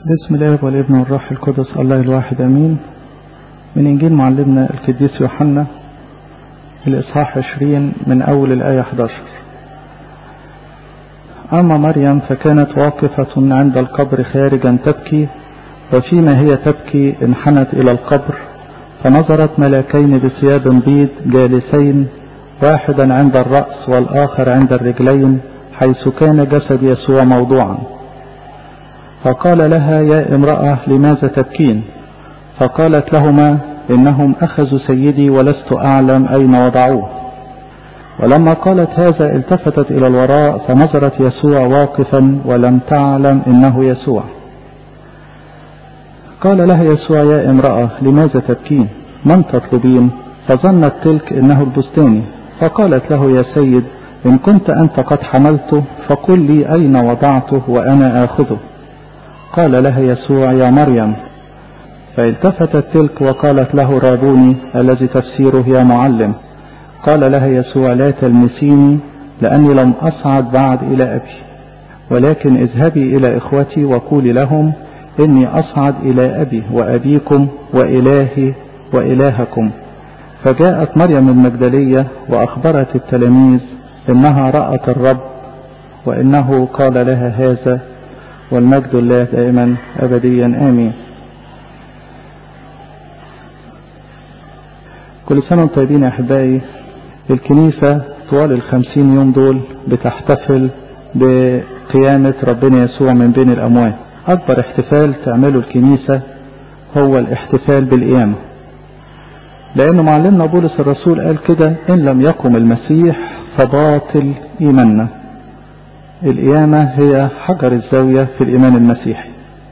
بسم الله والابن والروح القدس الله الواحد امين من انجيل معلمنا القديس يوحنا الاصحاح 20 من اول الايه 11 اما مريم فكانت واقفه عند القبر خارجا تبكي وفيما هي تبكي انحنت الى القبر فنظرت ملاكين بثياب بيض جالسين واحدا عند الراس والاخر عند الرجلين حيث كان جسد يسوع موضوعا فقال لها يا امرأة لماذا تبكين فقالت لهما إنهم أخذوا سيدي ولست أعلم أين وضعوه ولما قالت هذا التفتت إلى الوراء فنظرت يسوع واقفا ولم تعلم إنه يسوع قال لها يسوع يا امرأة لماذا تبكين من تطلبين فظنت تلك إنه البستاني فقالت له يا سيد إن كنت أنت قد حملته فقل لي أين وضعته وأنا آخذه قال لها يسوع يا مريم فالتفتت تلك وقالت له رابوني الذي تفسيره يا معلم قال لها يسوع لا تلمسيني لأني لم أصعد بعد إلى أبي ولكن اذهبي إلى إخوتي وقولي لهم إني أصعد إلى أبي وأبيكم وإلهي وإلهكم فجاءت مريم المجدلية وأخبرت التلاميذ إنها رأت الرب وإنه قال لها هذا والمجد الله دائما أبديا آمين كل سنة وانتم طيبين يا أحبائي الكنيسة طوال الخمسين يوم دول بتحتفل بقيامة ربنا يسوع من بين الأموات أكبر احتفال تعمله الكنيسة هو الاحتفال بالقيامة لأن معلمنا بولس الرسول قال كده إن لم يقم المسيح فباطل إيماننا القيامة هي حجر الزاوية في الإيمان المسيحي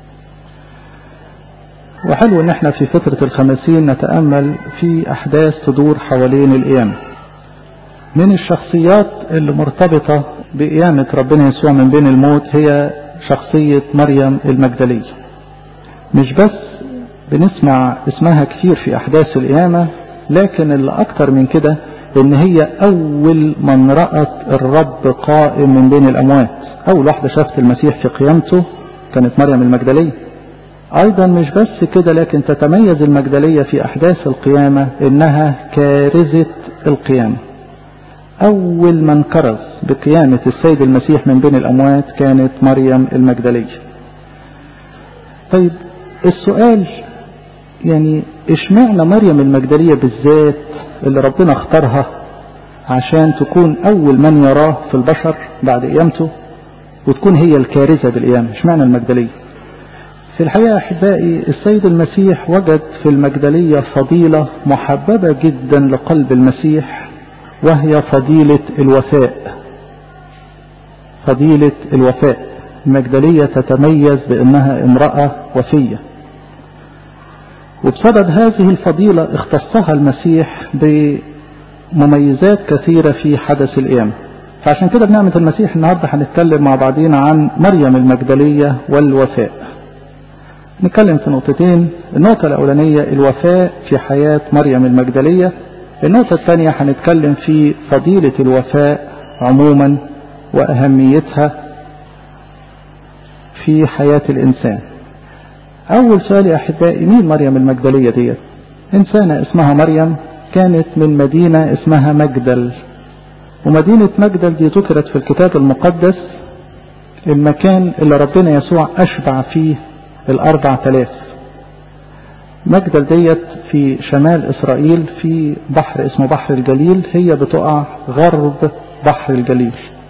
وحلو ان احنا في فترة الخمسين نتأمل في أحداث تدور حوالين القيامة من الشخصيات اللي مرتبطة بقيامة ربنا يسوع من بين الموت هي شخصية مريم المجدلية مش بس بنسمع اسمها كتير في أحداث القيامة لكن اللي أكتر من كده ان هي اول من رأت الرب قائم من بين الاموات اول واحدة شافت المسيح في قيامته كانت مريم المجدلية ايضا مش بس كده لكن تتميز المجدلية في احداث القيامة انها كارزة القيامة اول من كرز بقيامة السيد المسيح من بين الاموات كانت مريم المجدلية طيب السؤال يعني اشمعنى مريم المجدلية بالذات اللي ربنا اختارها عشان تكون أول من يراه في البشر بعد قيامته وتكون هي الكارثة بالقيامة اشمعنى المجدلية في الحقيقة أحبائي السيد المسيح وجد في المجدلية فضيلة محببة جدا لقلب المسيح وهي فضيلة الوفاء فضيلة الوفاء المجدلية تتميز بأنها امرأة وفية وبسبب هذه الفضيلة اختصها المسيح بمميزات كثيرة في حدث القيامة فعشان كده بنعمة المسيح النهاردة هنتكلم مع بعضينا عن مريم المجدلية والوفاء نتكلم في نقطتين النقطة الأولانية الوفاء في حياة مريم المجدلية النقطة الثانية هنتكلم في فضيلة الوفاء عموما وأهميتها في حياة الإنسان أول سؤال يا أحبائي مين مريم المجدلية ديت إنسانة اسمها مريم كانت من مدينة اسمها مجدل ومدينة مجدل دي ذكرت في الكتاب المقدس المكان اللي ربنا يسوع أشبع فيه الأربع تلاف مجدل ديت في شمال إسرائيل في بحر اسمه بحر الجليل هي بتقع غرب بحر الجليل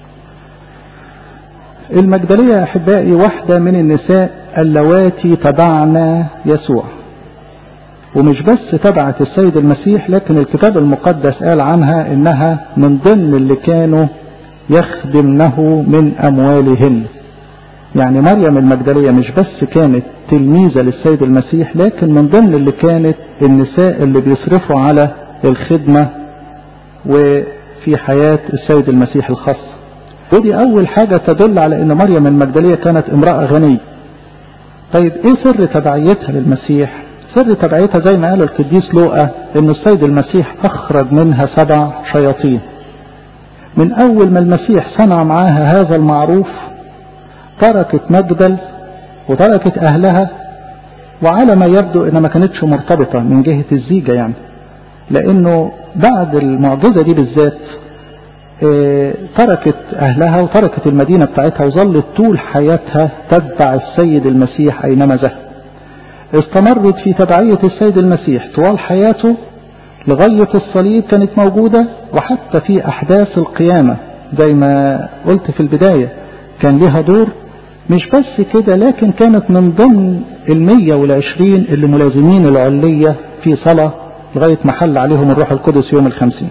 المجدلية يا أحبائي واحدة من النساء اللواتي تبعنا يسوع ومش بس تبعت السيد المسيح لكن الكتاب المقدس قال عنها انها من ضمن اللي كانوا يخدمنه من اموالهن يعني مريم المجدلية مش بس كانت تلميذة للسيد المسيح لكن من ضمن اللي كانت النساء اللي بيصرفوا على الخدمة وفي حياة السيد المسيح الخاصة ودي اول حاجة تدل على ان مريم المجدلية كانت امرأة غنية طيب ايه سر تبعيتها للمسيح سر تبعيتها زي ما قال القديس لوقا ان السيد المسيح اخرج منها سبع شياطين من اول ما المسيح صنع معاها هذا المعروف تركت مجدل وتركت أهلها وعلى ما يبدو إنها ما كانتش مرتبطة من جهة الزيجة يعني لأنه بعد المعجزة دي بالذات اه تركت أهلها وتركت المدينة بتاعتها وظلت طول حياتها تتبع السيد المسيح أينما ذهب استمرت في تبعية السيد المسيح طوال حياته لغاية الصليب كانت موجودة وحتى في أحداث القيامة زي ما قلت في البداية كان لها دور مش بس كده لكن كانت من ضمن المية والعشرين اللي ملازمين العلية في صلاة لغاية ما حل عليهم الروح القدس يوم الخمسين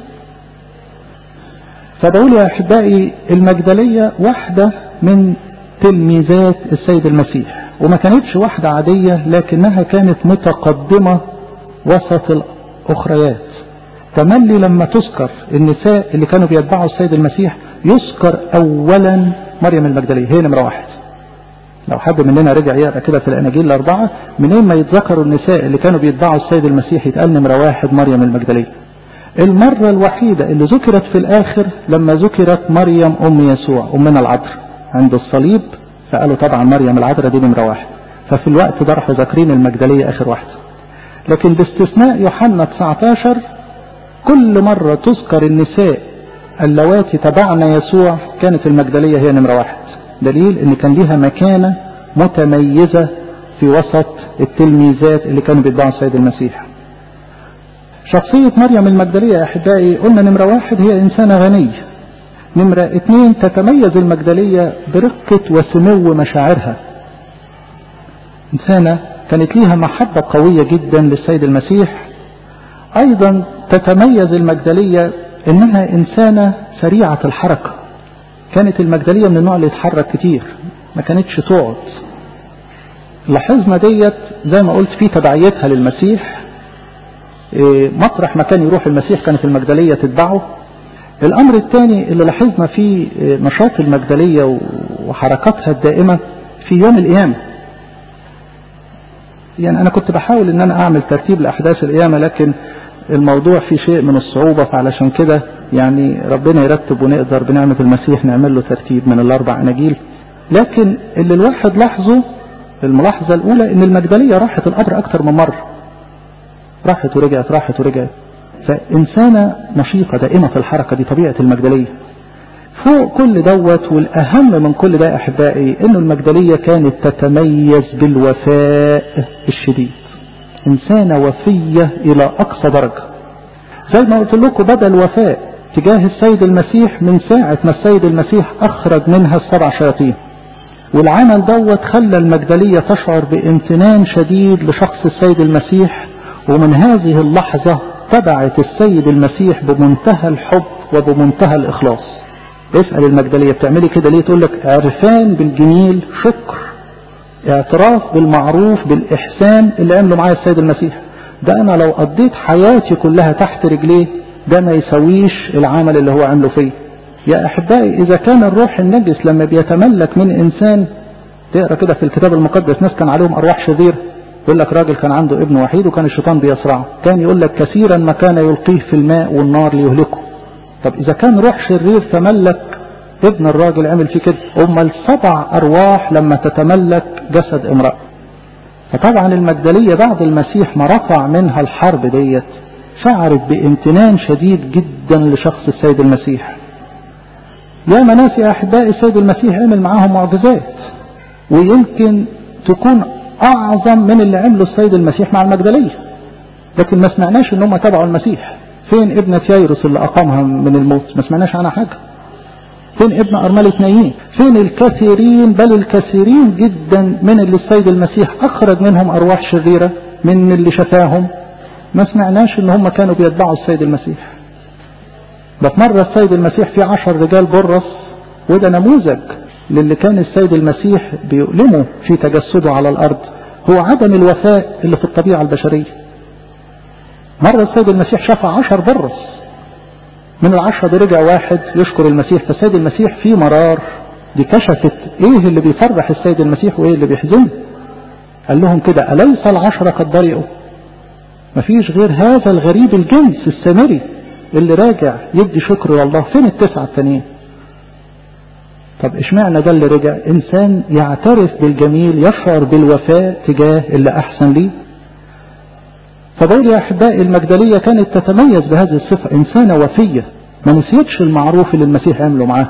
فبقول يا أحبائي المجدلية واحدة من تلميذات السيد المسيح وما كانتش واحدة عادية لكنها كانت متقدمة وسط الأخريات تملي لما تذكر النساء اللي كانوا بيتبعوا السيد المسيح يذكر أولا مريم المجدلية هي نمرة واحد لو حد مننا رجع يقرا كده في الاناجيل الاربعه منين ما يتذكروا النساء اللي كانوا بيتبعوا السيد المسيح يتقال نمره واحد مريم المجدليه. المره الوحيده اللي ذكرت في الاخر لما ذكرت مريم ام يسوع امنا العذراء عند الصليب فقالوا طبعا مريم العذراء دي نمره واحد. ففي الوقت ده راحوا ذاكرين المجدليه اخر واحده. لكن باستثناء يوحنا 19 كل مره تذكر النساء اللواتي تبعن يسوع كانت المجدليه هي نمره واحد. دليل ان كان ليها مكانة متميزة في وسط التلميذات اللي كانوا بيتبعوا السيد المسيح شخصية مريم المجدلية يا أحبائي قلنا نمرة واحد هي إنسانة غنية نمرة اثنين تتميز المجدلية برقة وسمو مشاعرها إنسانة كانت ليها محبة قوية جدا للسيد المسيح أيضا تتميز المجدلية إنها إنسانة سريعة الحركة كانت المجدلية من النوع اللي يتحرك كتير ما كانتش تقعد لاحظنا ديت زي ما قلت في تبعيتها للمسيح مطرح ما كان يروح المسيح كانت المجدلية تتبعه الأمر الثاني اللي لاحظنا فيه نشاط المجدلية وحركاتها الدائمة في يوم القيامة يعني أنا كنت بحاول إن أنا أعمل ترتيب لأحداث القيامة لكن الموضوع فيه شيء من الصعوبة فعلشان كده يعني ربنا يرتب ونقدر بنعمة المسيح نعمل له ترتيب من الأربع أناجيل لكن اللي الواحد لاحظه الملاحظة الأولى إن المجدلية راحت القبر أكتر من مرة راحت ورجعت راحت ورجعت فإنسانة نشيطة دائمة في الحركة دي طبيعة المجدلية فوق كل دوت والأهم من كل ده أحبائي إنه المجدلية كانت تتميز بالوفاء الشديد إنسانة وفية إلى أقصى درجة زي ما قلت لكم بدأ الوفاء تجاه السيد المسيح من ساعة ما السيد المسيح أخرج منها السبع شياطين والعمل دوت خلى المجدلية تشعر بامتنان شديد لشخص السيد المسيح ومن هذه اللحظة تبعت السيد المسيح بمنتهى الحب وبمنتهى الإخلاص اسأل المجدلية بتعملي كده ليه تقول لك عرفان بالجميل شكر اعتراف بالمعروف بالإحسان اللي عمله معايا السيد المسيح ده أنا لو قضيت حياتي كلها تحت رجليه ده ما يسويش العمل اللي هو عمله فيه يا أحبائي إذا كان الروح النجس لما بيتملك من إنسان تقرأ كده في الكتاب المقدس ناس كان عليهم أرواح شريرة يقول لك راجل كان عنده ابن وحيد وكان الشيطان بيصرعه كان يقول لك كثيرا ما كان يلقيه في الماء والنار ليهلكه طب إذا كان روح شرير تملك ابن الراجل عمل فيه كده أما السبع أرواح لما تتملك جسد امرأة فطبعا المجدلية بعد المسيح ما رفع منها الحرب ديت شعرت بامتنان شديد جدا لشخص السيد المسيح يا ناس يا أحبائي السيد المسيح عمل معاهم معجزات ويمكن تكون أعظم من اللي عمله السيد المسيح مع المجدلية لكن ما سمعناش ان هم تبعوا المسيح فين ابنة ييروس اللي أقامها من الموت ما سمعناش عنها حاجة فين ابن أرملة نايين فين الكثيرين بل الكثيرين جدا من اللي السيد المسيح أخرج منهم أرواح شريرة من اللي شفاهم ما سمعناش ان هم كانوا بيتبعوا السيد المسيح ده في مرة السيد المسيح في عشر رجال برص وده نموذج للي كان السيد المسيح بيؤلمه في تجسده على الأرض هو عدم الوفاء اللي في الطبيعة البشرية مرة السيد المسيح شفع عشر برص من العشرة دي رجع واحد يشكر المسيح فالسيد المسيح في مرار دي كشفت ايه اللي بيفرح السيد المسيح وايه اللي بيحزنه قال لهم كده أليس العشرة قد برئوا مفيش غير هذا الغريب الجنس السامري اللي راجع يدي شكر لله فين التسعة التانيين طب اشمعنى ده اللي رجع انسان يعترف بالجميل يشعر بالوفاء تجاه اللي احسن ليه فبقول يا احبائي المجدلية كانت تتميز بهذه الصفة انسانة وفية ما نسيتش المعروف اللي المسيح عمله معاه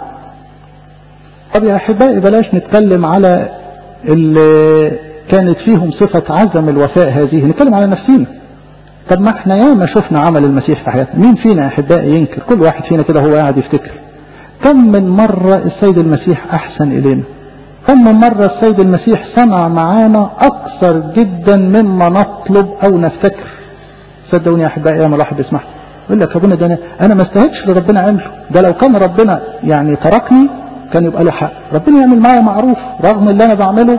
طب يا احبائي بلاش نتكلم على اللي كانت فيهم صفة عزم الوفاء هذه نتكلم على نفسينا طب ما احنا ياما شفنا عمل المسيح في حياتنا مين فينا يا احبائي ينكر كل واحد فينا كده هو قاعد يفتكر كم من مرة السيد المسيح احسن الينا كم من مرة السيد المسيح صنع معانا اكثر جدا مما نطلب او نفتكر صدقوني يا احبائي ياما الواحد بيسمعها يقول لك ابونا ده انا انا ما استاهلش اللي ربنا عمله ده لو كان ربنا يعني تركني كان يبقى له حق ربنا يعمل معايا معروف رغم اللي انا بعمله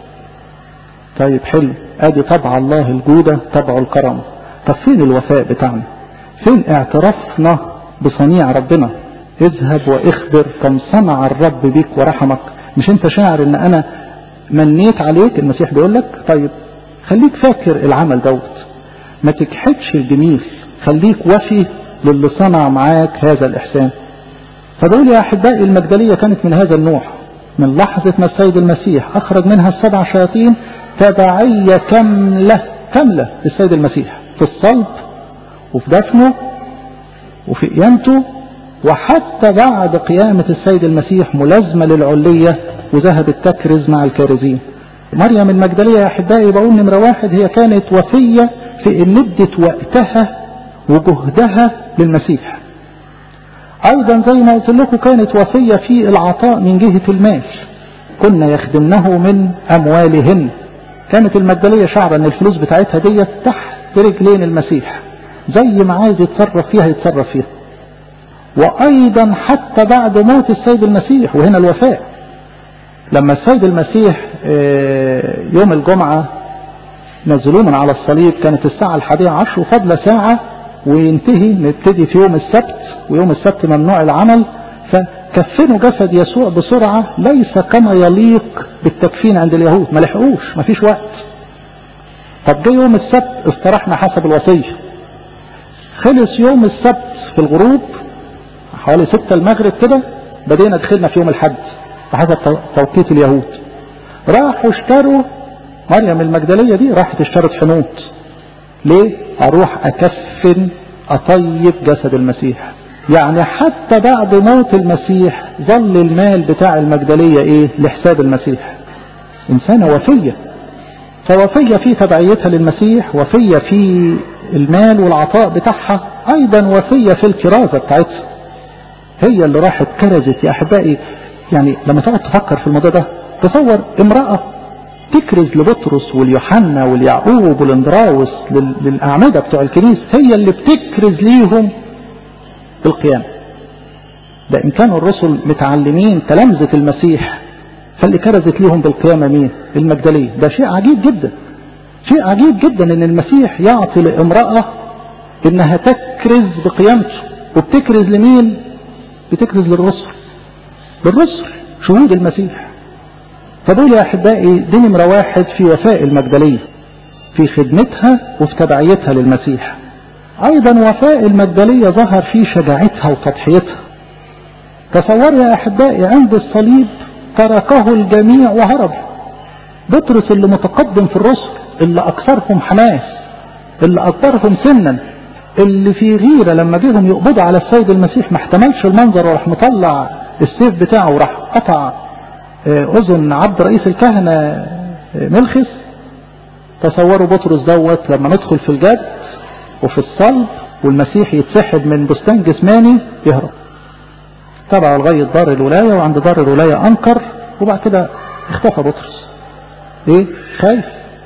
طيب حلو ادي طبع الله الجودة طبع الكرم طب فين الوفاء بتاعنا فين اعترافنا بصنيع ربنا اذهب واخبر كم صنع الرب بك ورحمك مش انت شاعر ان انا منيت عليك المسيح بيقول لك طيب خليك فاكر العمل دوت ما تكحتش الجميل خليك وفي للي صنع معاك هذا الإحسان فدول يا أحبائي المجدلية كانت من هذا النوع من لحظة ما السيد المسيح أخرج منها السبع شياطين تبعية كاملة كاملة للسيد المسيح في الصلب وفي دفنه وفي قيامته وحتى بعد قيامة السيد المسيح ملازمة للعلية وذهبت تكرز مع الكارزين مريم المجدلية يا أحبائي بقول نمرة واحد هي كانت وفية في ان ادت وقتها وجهدها للمسيح ايضا زي ما قلت لكم كانت وفية في العطاء من جهة المال كنا يخدمنه من اموالهن كانت المجدلية شعر ان الفلوس بتاعتها دي تحت رجلين المسيح زي ما عايز يتصرف فيها يتصرف فيها وايضا حتى بعد موت السيد المسيح وهنا الوفاء لما السيد المسيح يوم الجمعة نزلوه من على الصليب كانت الساعة الحادية عشر وفضل ساعة وينتهي نبتدي في يوم السبت ويوم السبت ممنوع العمل فكفنوا جسد يسوع بسرعة ليس كما يليق بالتكفين عند اليهود ما لحقوش ما فيش وقت طب جه يوم السبت استرحنا حسب الوصية خلص يوم السبت في الغروب حوالي ستة المغرب كده بدينا دخلنا في يوم الحد بحسب توقيت اليهود راحوا اشتروا مريم المجدلية دي راحت اشترت حنوط ليه اروح اكفن اطيب جسد المسيح يعني حتى بعد موت المسيح ظل المال بتاع المجدلية ايه لحساب المسيح انسانة وفية فوفية في تبعيتها للمسيح وفية في المال والعطاء بتاعها ايضا وفية في الكرازة بتاعتها هي اللي راحت كرزت يا احبائي يعني لما تقعد تفكر في الموضوع ده تصور امرأة تكرز لبطرس واليوحنا واليعقوب والاندراوس للأعمدة بتوع الكنيسة هي اللي بتكرز ليهم بالقيامة ده إن كانوا الرسل متعلمين تلامذة المسيح فاللي كرزت ليهم بالقيامة مين المجدلية ده شيء عجيب جدا شيء عجيب جدا ان المسيح يعطي لامرأة انها تكرز بقيامته وبتكرز لمين بتكرز للرسل للرسل شهود المسيح فدول يا أحبائي دي نمرة واحد في وفاء المجدلية في خدمتها وفي تبعيتها للمسيح أيضا وفاء المجدلية ظهر في شجاعتها وتضحيتها تصور يا أحبائي عند الصليب تركه الجميع وهرب بطرس اللي متقدم في الرسل اللي أكثرهم حماس اللي أكبرهم سنا اللي في غيرة لما جيهم يقبضوا على السيد المسيح ما احتملش المنظر وراح مطلع السيف بتاعه وراح قطع أذن عبد رئيس الكهنة ملخس تصوروا بطرس دوت لما ندخل في الجد وفي الصلب والمسيح يتسحب من بستان جسماني يهرب تبعه لغاية دار الولاية وعند دار الولاية أنكر وبعد كده اختفى بطرس ايه خايف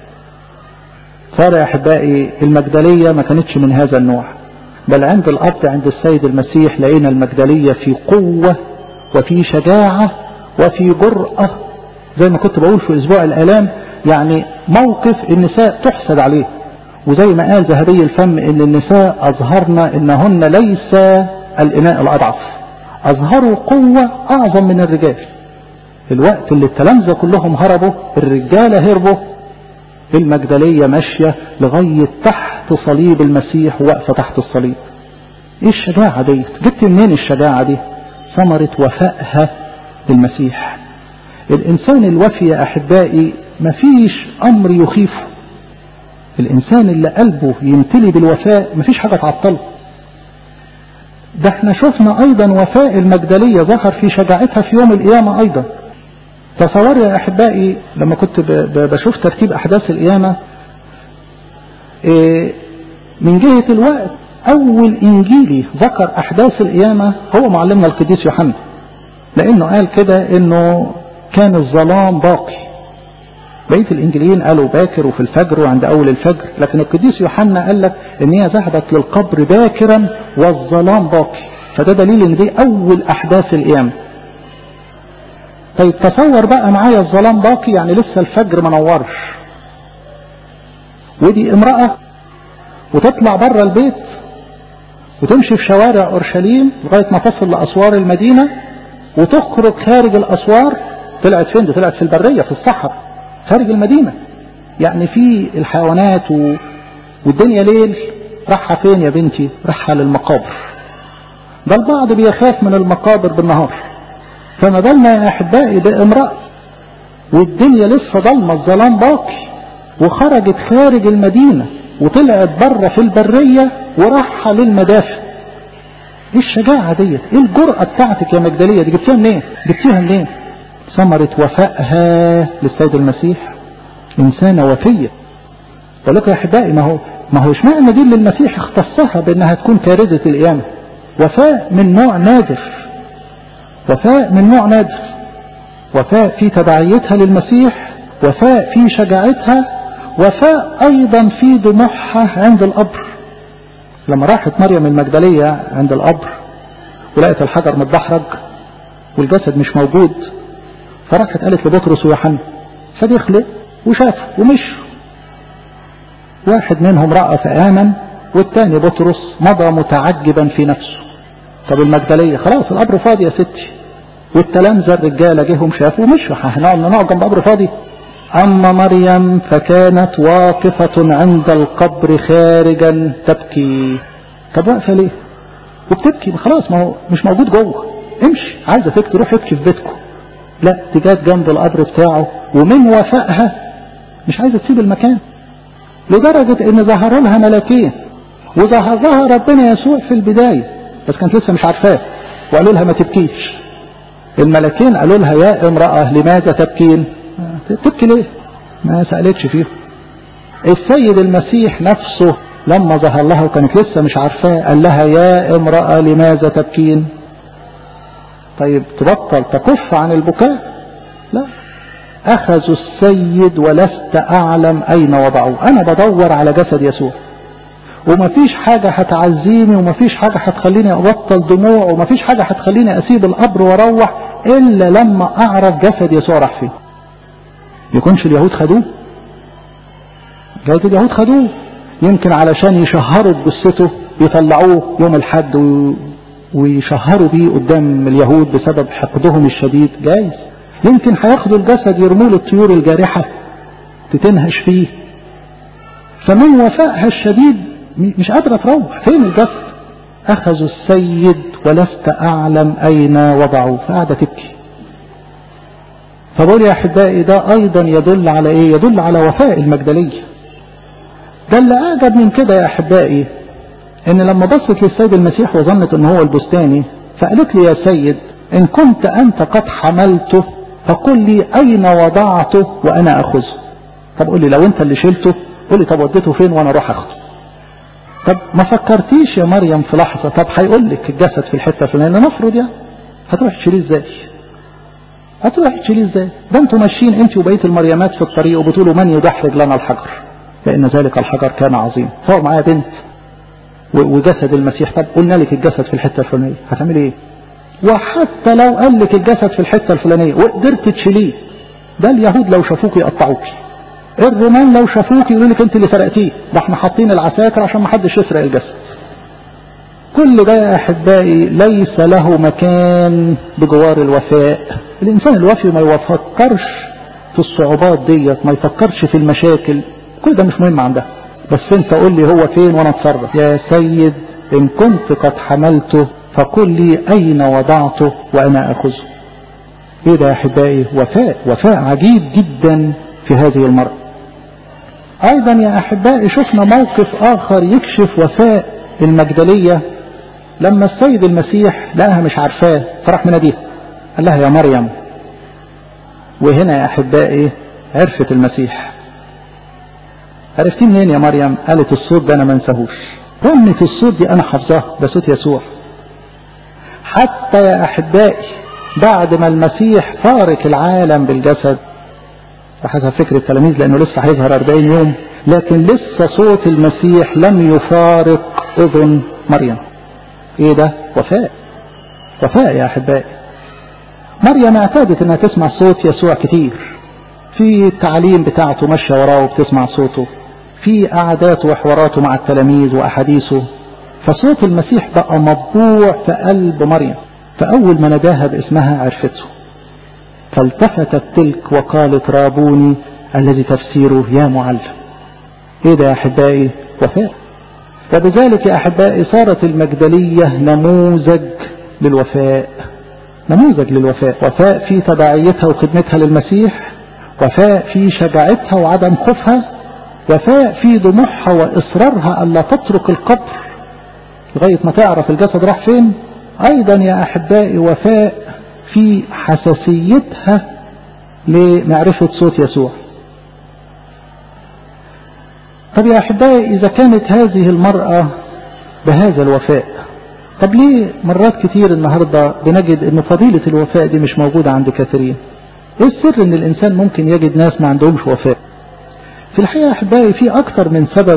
صار يا أحبائي المجدلية ما كانتش من هذا النوع بل عند الأرض عند السيد المسيح لقينا المجدلية في قوة وفي شجاعة وفي جرأة زي ما كنت بقول في أسبوع الآلام يعني موقف النساء تحسد عليه وزي ما قال ذهبي الفم ان النساء أظهرنا انهن ليس الإناء الأضعف أظهروا قوة أعظم من الرجال في الوقت اللي التلامذة كلهم هربوا الرجالة هربوا المجدلية ماشية لغاية تحت صليب المسيح واقفة تحت الصليب ايه الشجاعة دي جبت منين الشجاعة دي ثمرة وفائها المسيح الإنسان الوفي يا أحبائي مفيش أمر يخيفه الإنسان اللي قلبه يمتلي بالوفاء مفيش حاجة تعطله ده احنا شفنا أيضا وفاء المجدلية ظهر في شجاعتها في يوم القيامة أيضا تصور يا أحبائي لما كنت بشوف ترتيب أحداث القيامة إيه من جهة الوقت أول إنجيلي ذكر أحداث القيامة هو معلمنا القديس يوحنا لأنه قال كده إنه كان الظلام باقي بقية الإنجيليين قالوا باكر وفي الفجر وعند أول الفجر لكن القديس يوحنا قال لك إن هي ذهبت للقبر باكرا والظلام باقي فده دليل إن دي أول أحداث القيامة طيب تصور بقى معايا الظلام باقي يعني لسه الفجر ما نورش ودي امرأة وتطلع بره البيت وتمشي في شوارع أورشليم لغاية ما تصل لأسوار المدينة وتخرج خارج الأسوار طلعت فين دي طلعت في البرية في الصحراء خارج المدينة يعني في الحيوانات و... والدنيا ليل راحة فين يا بنتي راحة للمقابر ده البعض بيخاف من المقابر بالنهار فما بالنا يا أحبائي بامرأة والدنيا لسه ضلمة الظلام باقي وخرجت خارج المدينة وطلعت بره في البرية وراحة للمدافع ايه الشجاعة ديت ايه الجرأة بتاعتك يا مجدلية دي جبتيها منين جبتيها منين ثمرة وفائها للسيد المسيح إنسانة وفية ولكن يا أحبائي ما هو ما هو اشمعنى دي اللي المسيح اختصها بأنها تكون كارثة القيامة وفاء من نوع نادر وفاء من نوع نادر وفاء في تبعيتها للمسيح وفاء في شجاعتها وفاء أيضا في دموعها عند القبر لما راحت مريم المجدلية عند القبر ولقت الحجر متدحرج والجسد مش موجود فراحت قالت لبطرس ويوحنا فدخلوا وشافوا ومشوا واحد منهم رأى فآمن والتاني بطرس مضى متعجبا في نفسه طب المجدلية خلاص القبر فاضي يا ستي والتلامذة الرجالة جيهم شافوا ومشوا هنقعد نقعد جنب قبر فاضي أما مريم فكانت واقفة عند القبر خارجا تبكي طب واقفة ليه وبتبكي خلاص ما هو مش موجود جوه امشي عايزة تبكي روح ابكي في بيتكم لا دي جت جنب القبر بتاعه ومن وفائها مش عايزة تسيب المكان لدرجة ان ظهر لها ملاكين وظهر لها ربنا يسوع في البداية بس كانت لسه مش عارفاه وقالوا لها ما تبكيش الملكين قالوا لها يا امرأة لماذا تبكين تبكي ليه ما سألتش فيه السيد المسيح نفسه لما ظهر لها وكانت لسه مش عارفاه قال لها يا امرأة لماذا تبكين طيب تبطل تكف عن البكاء لا أخذوا السيد ولست أعلم أين وضعوه أنا بدور على جسد يسوع ومفيش حاجة هتعزيني ومفيش حاجة هتخليني أبطل دموع ومفيش حاجة هتخليني أسيب القبر وأروح إلا لما أعرف جسد يسوع راح فين يكونش اليهود خدوه جايز اليهود خدوه يمكن علشان يشهروا بجثته يطلعوه يوم الحد ويشهروا بيه قدام اليهود بسبب حقدهم الشديد جايز يمكن هياخدوا الجسد يرموه للطيور الجارحة تتنهش فيه فمن وفائها الشديد مش قادرة تروح فين الجسد أخذوا السيد ولست أعلم أين وضعوه فقاعدة تبكي فبقول يا أحبائي ده أيضا يدل على إيه يدل على وفاء المجدلية ده اللي أعجب من كده يا أحبائي إن لما بصت للسيد المسيح وظنت إن هو البستاني فقالت لي يا سيد إن كنت أنت قد حملته فقل لي أين وضعته وأنا أخذه طب قول لي لو أنت اللي شلته قول لي طب وديته فين وأنا أروح أخذه طب ما فكرتيش يا مريم في لحظة طب هيقول لك الجسد في الحتة الفلانية نفرض يعني هتروح تشيليه ازاي هتروح تشيليه ازاي ده انتوا ماشيين انت وبقيه المريمات في الطريق وبتقولوا من يدحرج لنا الحجر لان ذلك الحجر كان عظيم صار معايا بنت وجسد المسيح طب قلنا لك الجسد في الحته الفلانيه هتعملي ايه وحتى لو قال لك الجسد في الحته الفلانيه وقدرت تشيليه ده اليهود لو شافوك يقطعوكي الرومان لو شافوك يقولوا لك انت اللي سرقتيه ده احنا حاطين العساكر عشان ما حدش يسرق الجسد كل ده يا احبائي ليس له مكان بجوار الوفاء الانسان الوفي ما يفكرش في الصعوبات ديت ما يفكرش في المشاكل كل ده مش مهم عندها بس انت قول لي هو فين وانا اتصرف يا سيد ان كنت قد حملته فقل لي اين وضعته وانا اخذه ايه ده يا احبائي وفاء وفاء عجيب جدا في هذه المرأة ايضا يا احبائي شفنا موقف اخر يكشف وفاء المجدلية لما السيد المسيح لقاها مش عارفاه فراح مناديها قال لها يا مريم وهنا يا احبائي عرفت المسيح عرفتي منين يا مريم قالت الصوت ده انا ما انساهوش رنة الصوت دي انا حافظاه ده صوت يسوع حتى يا احبائي بعد ما المسيح فارق العالم بالجسد بحسب فكر التلاميذ لانه لسه هيظهر 40 يوم لكن لسه صوت المسيح لم يفارق اذن مريم ايه ده وفاء وفاء يا احبائي مريم اعتادت انها تسمع صوت يسوع كتير في التعليم بتاعته ماشيه وراه وبتسمع صوته في قعداته وحواراته مع التلاميذ واحاديثه فصوت المسيح بقى مطبوع في قلب مريم فاول ما ناداها باسمها عرفته فالتفتت تلك وقالت رابوني الذي تفسيره يا معلم ايه ده يا احبائي وفاء فبذلك يا احبائي صارت المجدلية نموذج للوفاء نموذج للوفاء وفاء في تبعيتها وخدمتها للمسيح وفاء في شجاعتها وعدم خوفها وفاء في طموحها واصرارها الا تترك القبر لغايه ما تعرف الجسد راح فين ايضا يا احبائي وفاء في حساسيتها لمعرفة صوت يسوع طب يا أحبائي إذا كانت هذه المرأة بهذا الوفاء طب ليه مرات كتير النهاردة بنجد أن فضيلة الوفاء دي مش موجودة عند كثيرين ايه السر ان الانسان ممكن يجد ناس ما عندهمش وفاء في الحقيقة احبائي في اكتر من سبب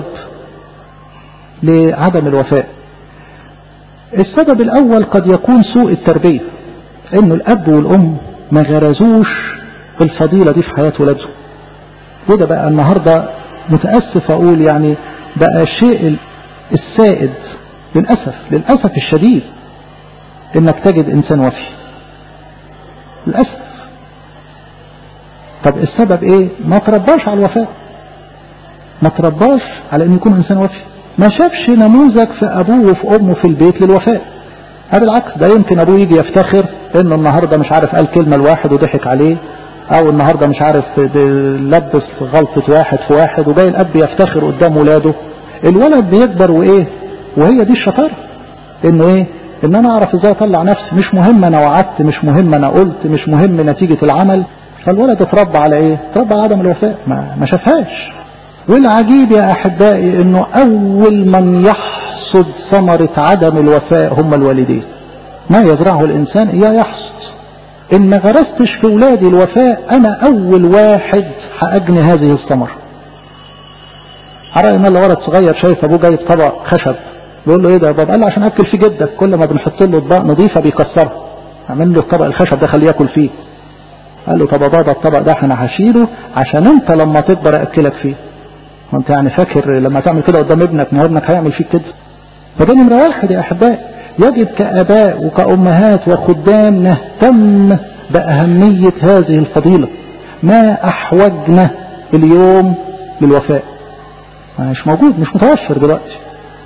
لعدم الوفاء السبب الاول قد يكون سوء التربية انه الاب والام ما غرزوش الفضيلة دي في حياة ولادهم وده بقى النهاردة متأسف اقول يعني بقى الشيء السائد للأسف للأسف الشديد انك تجد انسان وفي للأسف طب السبب ايه ما ترباش على الوفاء ما ترباش على ان يكون انسان وفي ما شافش نموذج في ابوه وفي امه في البيت للوفاء بالعكس ده يمكن ابوه يجي يفتخر انه النهارده مش عارف قال كلمه لواحد وضحك عليه او النهارده مش عارف لبس غلطه واحد في واحد وجاي الاب يفتخر قدام ولاده الولد بيكبر وايه وهي دي الشطاره انه ايه ان انا اعرف ازاي اطلع نفسي مش مهم انا وعدت مش مهم انا قلت مش مهم نتيجه العمل فالولد اتربى على ايه اتربى على عدم الوفاء ما, ما شافهاش والعجيب يا احبائي انه اول من يحصد ثمرة عدم الوفاء هم الوالدين ما يزرعه الانسان اياه يحصد ان ما غرستش في ولادي الوفاء انا اول واحد هاجني هذه الثمرة على ان الله ولد صغير شايف ابوه جايب طبق خشب بيقول له ايه ده يا بابا قال له عشان اكل فيه جدك كل ما بنحط له اطباق نظيفه بيكسرها اعمل له الطبق الخشب ده خليه ياكل فيه قال له طب يا بابا الطبق ده انا هشيله عشان انت لما تكبر اكلك فيه وانت يعني فاكر لما تعمل كده قدام ابنك ما ابنك هيعمل فيك كده فده نمرة واحد يا احبائي يجب كاباء وكامهات وخدام نهتم باهمية هذه الفضيلة ما احوجنا اليوم للوفاء مش موجود مش متوفر دلوقتي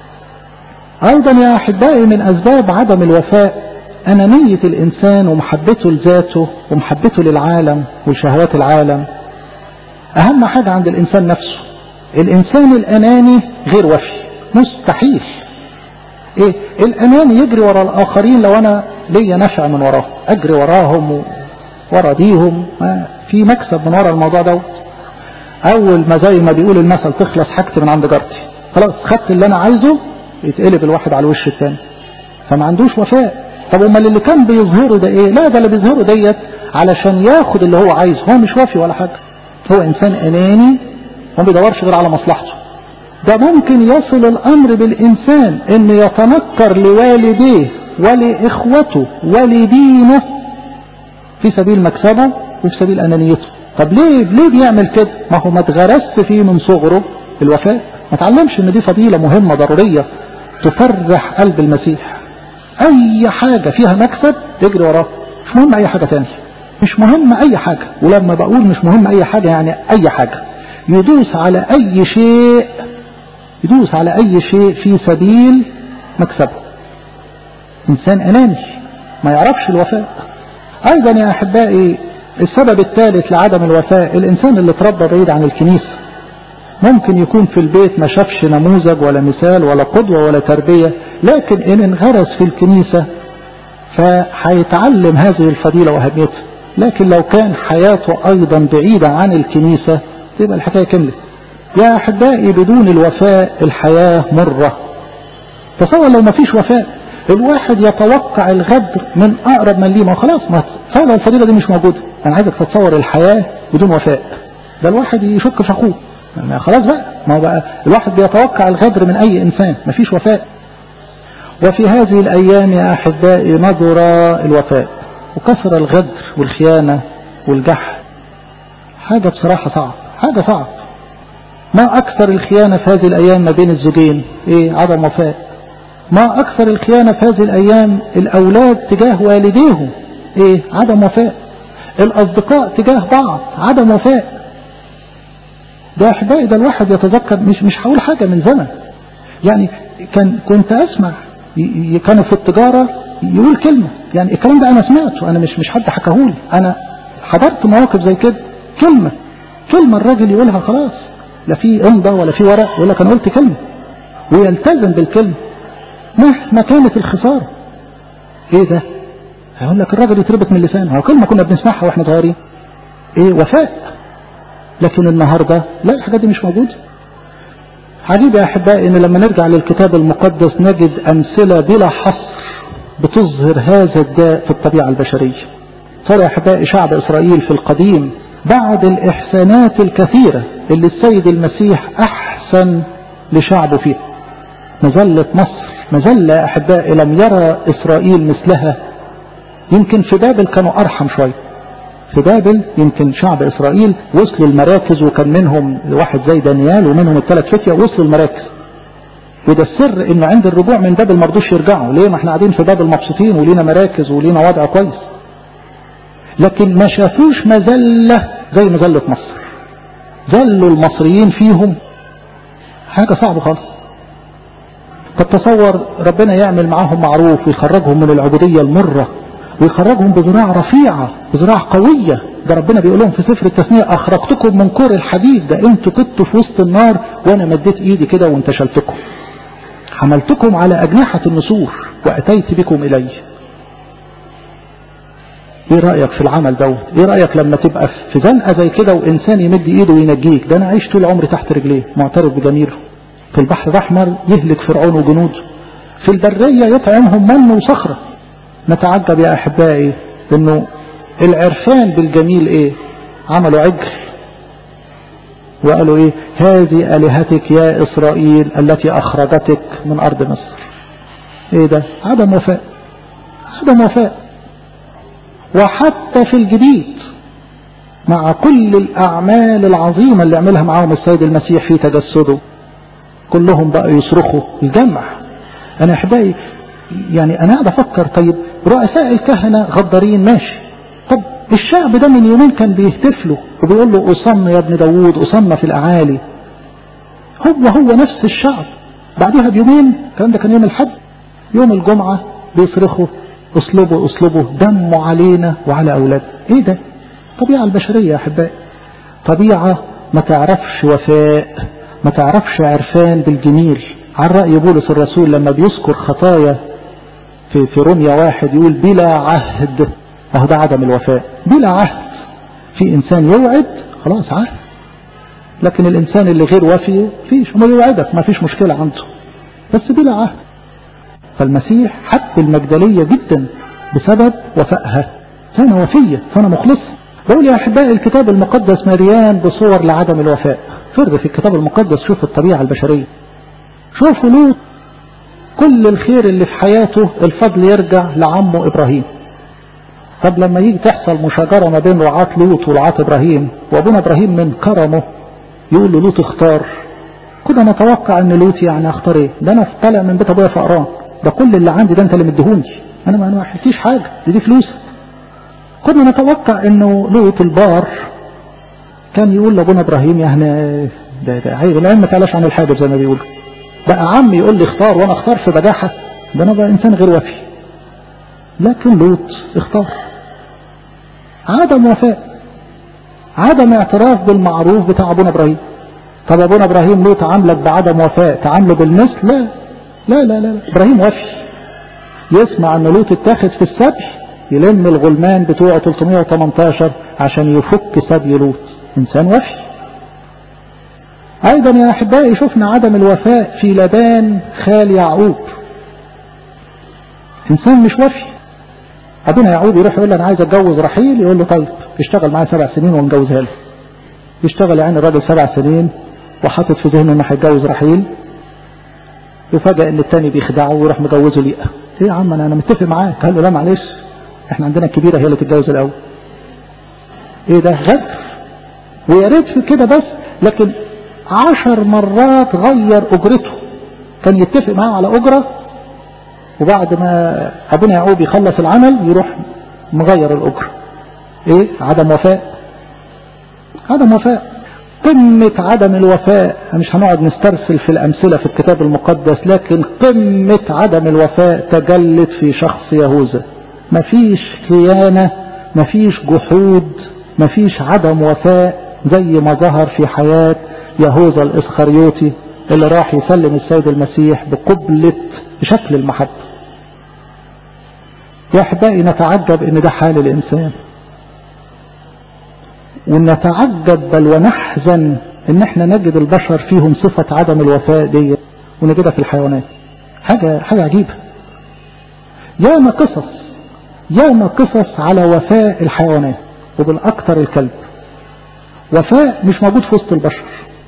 ايضا يا احبائي من اسباب عدم الوفاء أنانية الإنسان ومحبته لذاته ومحبته للعالم وشهوات العالم أهم حاجة عند الإنسان نفسه الإنسان الأناني غير وفي مستحيل إيه الأناني يجري وراء الآخرين لو أنا ليا نفع من وراهم أجري وراهم ورا ديهم في مكسب من وراء الموضوع ده أول ما زي ما بيقول المثل تخلص حاجتي من عند جارتي خلاص خدت اللي أنا عايزه يتقلب الواحد على الوش التاني فما عندوش وفاء طب امال اللي كان بيظهره ده ايه لا ده اللي بيظهره ديت علشان ياخد اللي هو عايزه هو مش وافي ولا حاجه هو انسان اناني وما بيدورش غير على مصلحته ده ممكن يصل الامر بالانسان ان يتنكر لوالديه ولاخوته ولدينه في سبيل مكسبه وفي سبيل انانيته طب ليه ليه بيعمل كده ما هو ما اتغرست فيه من صغره الوفاء ما تعلمش ان دي فضيله مهمه ضروريه تفرح قلب المسيح اي حاجة فيها مكسب تجري وراه مش مهم اي حاجة تانية مش مهم اي حاجة ولما بقول مش مهم اي حاجة يعني اي حاجة يدوس على اي شيء يدوس على اي شيء في سبيل مكسبه انسان اناني ما يعرفش الوفاء أيضا يا أحبائي السبب الثالث لعدم الوفاء الإنسان اللي اتربى بعيد عن الكنيسة ممكن يكون في البيت ما شافش نموذج ولا مثال ولا قدوة ولا تربية لكن إن انغرس في الكنيسة فهيتعلم هذه الفضيلة وأهميتها لكن لو كان حياته أيضا بعيدة عن الكنيسة تبقى الحكاية كملت يا أحبائي بدون الوفاء الحياة مرة تصور لو ما فيش وفاء الواحد يتوقع الغدر من أقرب من ليه ما خلاص ما فعلا الفضيلة دي مش موجودة أنا عايزك تتصور الحياة بدون وفاء ده الواحد يشك في أخوه يعني خلاص بقى ما هو بقى الواحد بيتوقع الغدر من أي إنسان ما فيش وفاء وفي هذه الأيام يا أحبائي نظر الوفاء وكثر الغدر والخيانة والجح حاجة بصراحة صعب حاجة صعب ما أكثر الخيانة في هذه الأيام ما بين الزوجين إيه عدم وفاء ما أكثر الخيانة في هذه الأيام الأولاد تجاه والديهم إيه عدم وفاء الأصدقاء تجاه بعض عدم وفاء ده أحبائي ده الواحد يتذكر مش مش هقول حاجة من زمن يعني كان كنت أسمع كانوا في التجارة يقول كلمة يعني الكلام ده أنا سمعته أنا مش مش حد حكاهولي أنا حضرت مواقف زي كده كلمة كلمة الراجل يقولها خلاص لا في امضة ولا في ورق يقول لك أنا قلت كلمة ويلتزم بالكلمة مهما كانت الخسارة ايه ده هيقول لك الراجل يتربط من لسانه هو كلمة كنا بنسمعها واحنا صغيرين ايه وفاء لكن النهاردة لا الحاجات دي مش موجودة عجيب يا أحبائي إن لما نرجع للكتاب المقدس نجد أمثلة بلا حصر بتظهر هذا الداء في الطبيعة البشرية صار يا أحبائي شعب إسرائيل في القديم بعد الإحسانات الكثيرة اللي السيد المسيح أحسن لشعبه فيها مظلة مصر مظلة يا أحبائي لم يرى إسرائيل مثلها يمكن في بابل كانوا أرحم شوية في بابل يمكن شعب إسرائيل وصلوا المراكز وكان منهم واحد زي دانيال ومنهم الثلاث فتية وصلوا المراكز وده السر انه عند الرجوع من بابل ما رضوش يرجعوا ليه ما احنا قاعدين في بابل مبسوطين ولينا مراكز ولينا وضع كويس لكن ما شافوش مذلة زي مذلة مصر ذلوا المصريين فيهم حاجة صعبة خالص طب تصور ربنا يعمل معاهم معروف ويخرجهم من العبودية المرة ويخرجهم بذراع رفيعة بذراع قوية ده ربنا بيقول لهم في سفر التثنية أخرجتكم من كور الحديد ده انتوا كنتوا في وسط النار وأنا مديت إيدي كده وانتشلتكم حملتكم على أجنحة النسور وأتيت بكم إلي ايه رأيك في العمل دوت ايه رأيك لما تبقى في زنقة زي كده وإنسان يمد إيده وينجيك ده أنا عايش طول عمري تحت رجليه معترف بجميله في البحر الأحمر يهلك فرعون وجنوده في البرية يطعمهم من وصخرة نتعجب يا أحبائي انه العرفان بالجميل ايه عملوا عجل وقالوا ايه هذه آلهتك يا إسرائيل التي أخرجتك من أرض مصر ايه ده عدم وفاء عدم وفاء وحتى في الجديد مع كل الأعمال العظيمة اللي عملها معاهم السيد المسيح في تجسده كلهم بقى يصرخوا الجمع أنا أحبائي يعني أنا قاعد أفكر طيب رؤساء الكهنة غدارين ماشي طب الشعب ده من يومين كان بيهتف له وبيقول له أصم يا ابن داوود أصم في الأعالي هو هو نفس الشعب بعدها بيومين الكلام ده كان يوم الحد يوم الجمعة بيصرخوا اصلبوا اصلبوا دموا علينا وعلى أولادنا ايه ده طبيعة البشرية يا أحبائي طبيعة ما تعرفش وفاء ما تعرفش عرفان بالجميل عن رأي بولس الرسول لما بيذكر خطايا في في روميا واحد يقول بلا عهد اهو ده عدم الوفاء بلا عهد في انسان يوعد خلاص عهد لكن الانسان اللي غير وفي فيش ما يوعدك ما فيش مشكلة عنده بس بلا عهد فالمسيح حب المجدلية جدا بسبب وفائها سنة وفية سنة مخلصة بقول يا أحبائي الكتاب المقدس مليان بصور لعدم الوفاء فرد في الكتاب المقدس شوف الطبيعة البشرية شوفوا لوط كل الخير اللي في حياته الفضل يرجع لعمه إبراهيم طب لما يجي تحصل مشاجرة ما بين رعاة لوط ورعاة إبراهيم وأبونا إبراهيم من كرمه يقول له لوط اختار كنا نتوقع ان لوط يعني اختار ايه ده انا طالع من بيت ابويا فقران ده كل اللي عندي ده انت اللي مديهوني انا ما انا حسيش حاجه دي, دي فلوسك كنا نتوقع انه لوط البار كان يقول لابونا ابراهيم يعني ده ده عيب العلم ما تعلاش عن الحاجب زي ما بيقولوا بقى عمي يقول لي اختار وانا اختار في بجاحه ده انا بقى انسان غير وفي لكن لوط اختار عدم وفاء عدم اعتراف بالمعروف بتاع ابونا ابراهيم طب ابونا ابراهيم له تعاملك بعدم وفاء تعامله بالمثل لا لا لا لا ابراهيم وفي يسمع ان لوط اتاخد في السبي يلم الغلمان بتوعه 318 عشان يفك سبي لوط انسان وفي ايضا يا احبائي شفنا عدم الوفاء في لبان خال يعقوب انسان مش وفي ابونا يعقوب يروح يقول له انا عايز اتجوز رحيل يقول له طيب اشتغل معايا سبع سنين ونجوزها له يشتغل يعني الراجل سبع سنين وحاطط في ذهنه انه هيتجوز رحيل يفاجئ ان التاني بيخدعه ويروح مجوزه ليئة ايه يا عم انا انا متفق معاك قال له لا معلش احنا عندنا الكبيره هي اللي تتجوز الاول ايه ده غدر ويا ريت في كده بس لكن عشر مرات غير اجرته كان يتفق معاه على اجره وبعد ما ابونا يعقوب يخلص العمل يروح مغير الاجره ايه عدم وفاء عدم وفاء قمة عدم الوفاء مش هنقعد نسترسل في الأمثلة في الكتاب المقدس لكن قمة عدم الوفاء تجلت في شخص يهوذا مفيش خيانة مفيش جحود مفيش عدم وفاء زي ما ظهر في حياة يهوذا الإسخريوطي اللي راح يسلم السيد المسيح بقبلة بشكل المحبة يا أحبائي نتعجب إن ده حال الإنسان ونتعجب بل ونحزن ان احنا نجد البشر فيهم صفة عدم الوفاء دي ونجدها في الحيوانات حاجة, حاجة عجيبة ياما قصص ياما قصص على وفاء الحيوانات وبالاكثر الكلب وفاء مش موجود في وسط البشر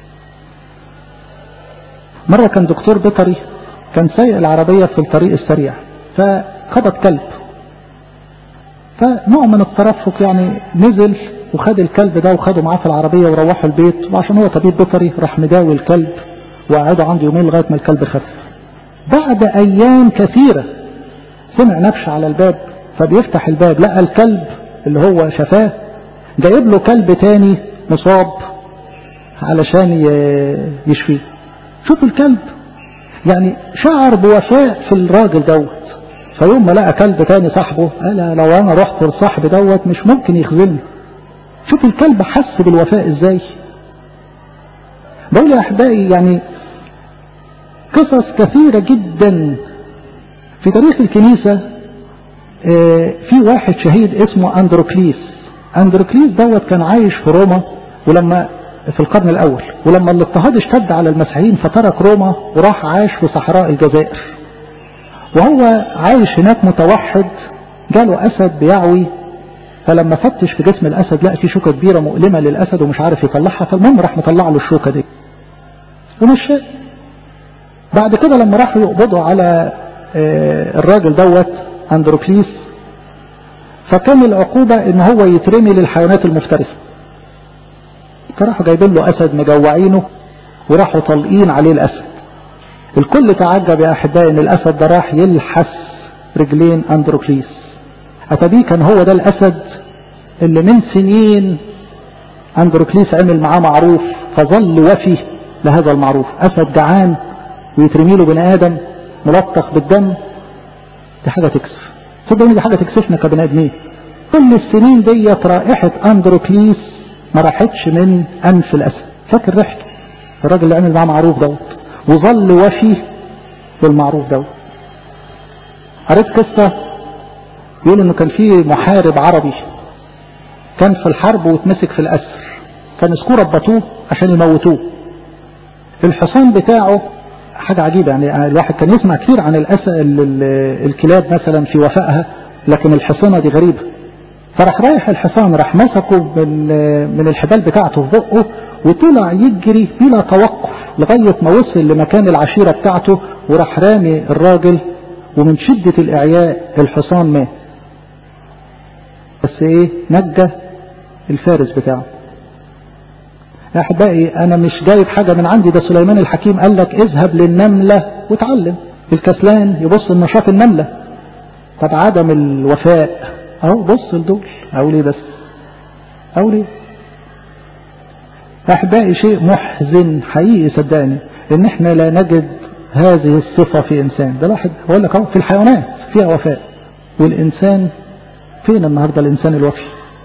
مرة كان دكتور بيطري كان سايق العربية في الطريق السريع فخبط كلب فنوع من الترفق يعني نزل وخد الكلب ده وخده معاه في العربية وروحوا البيت وعشان هو طبيب بيطري راح مداوي الكلب وقعدوا عنده يومين لغاية ما الكلب خف بعد أيام كثيرة سمع نبش على الباب فبيفتح الباب لقى الكلب اللي هو شفاه جايب له كلب تاني مصاب علشان يشفيه شوف الكلب يعني شعر بوفاء في الراجل دوت فيوم ما لقى كلب تاني صاحبه قال لو انا رحت لصاحبي دوت مش ممكن يخذلني شوف الكلب حس بالوفاء ازاي بقول يا احبائي يعني قصص كثيرة جدا في تاريخ الكنيسة في واحد شهيد اسمه اندروكليس اندروكليس دوت كان عايش في روما ولما في القرن الاول ولما الاضطهاد اشتد على المسيحيين فترك روما وراح عاش في صحراء الجزائر وهو عايش هناك متوحد جاله اسد بيعوي فلما فتش في جسم الاسد لقى في شوكه كبيره مؤلمه للاسد ومش عارف يطلعها فالمهم راح مطلع له الشوكه دي ومشى بعد كده لما راحوا يقبضوا على الراجل دوت اندروكليس فكان العقوبة ان هو يترمي للحيوانات المفترسة فراحوا جايبين له اسد مجوعينه وراحوا طالقين عليه الاسد الكل تعجب يا احبائي ان الاسد ده راح يلحس رجلين اندروكليس اتبيه كان هو ده الاسد اللي من سنين اندروكليس عمل معاه معروف فظل وفي لهذا المعروف اسد جعان ويترمي له بني ادم ملطخ بالدم دي حاجه تكسف صدقوني دي حاجه تكسفنا كبني ادمين كل السنين ديت رائحه اندروكليس ما راحتش من انف الاسد فاكر ريحته الراجل اللي عمل معاه معروف دوت وظل وفي بالمعروف دوت قريت قصه يقول انه كان في محارب عربي كان في الحرب واتمسك في الاسر فمسكوه ربطوه عشان يموتوه الحصان بتاعه حاجة عجيبة يعني الواحد كان يسمع كثير عن الأس... الكلاب مثلا في وفائها لكن الحصانة دي غريبة فراح رايح الحصان راح مسكه من, من الحبال بتاعته في بقه وطلع يجري بلا توقف لغاية ما وصل لمكان العشيرة بتاعته وراح رامي الراجل ومن شدة الإعياء الحصان مات بس ايه نجى الفارس بتاعه يا احبائي انا مش جايب حاجة من عندي ده سليمان الحكيم قال لك اذهب للنملة وتعلم الكسلان يبص لنشاط النملة طب عدم الوفاء اهو بص لدول اقول ايه بس اقول ايه احبائي شيء محزن حقيقي صدقني ان احنا لا نجد هذه الصفة في انسان ده الواحد بقول لك اهو في الحيوانات فيها وفاء والانسان فين النهاردة الانسان الوفي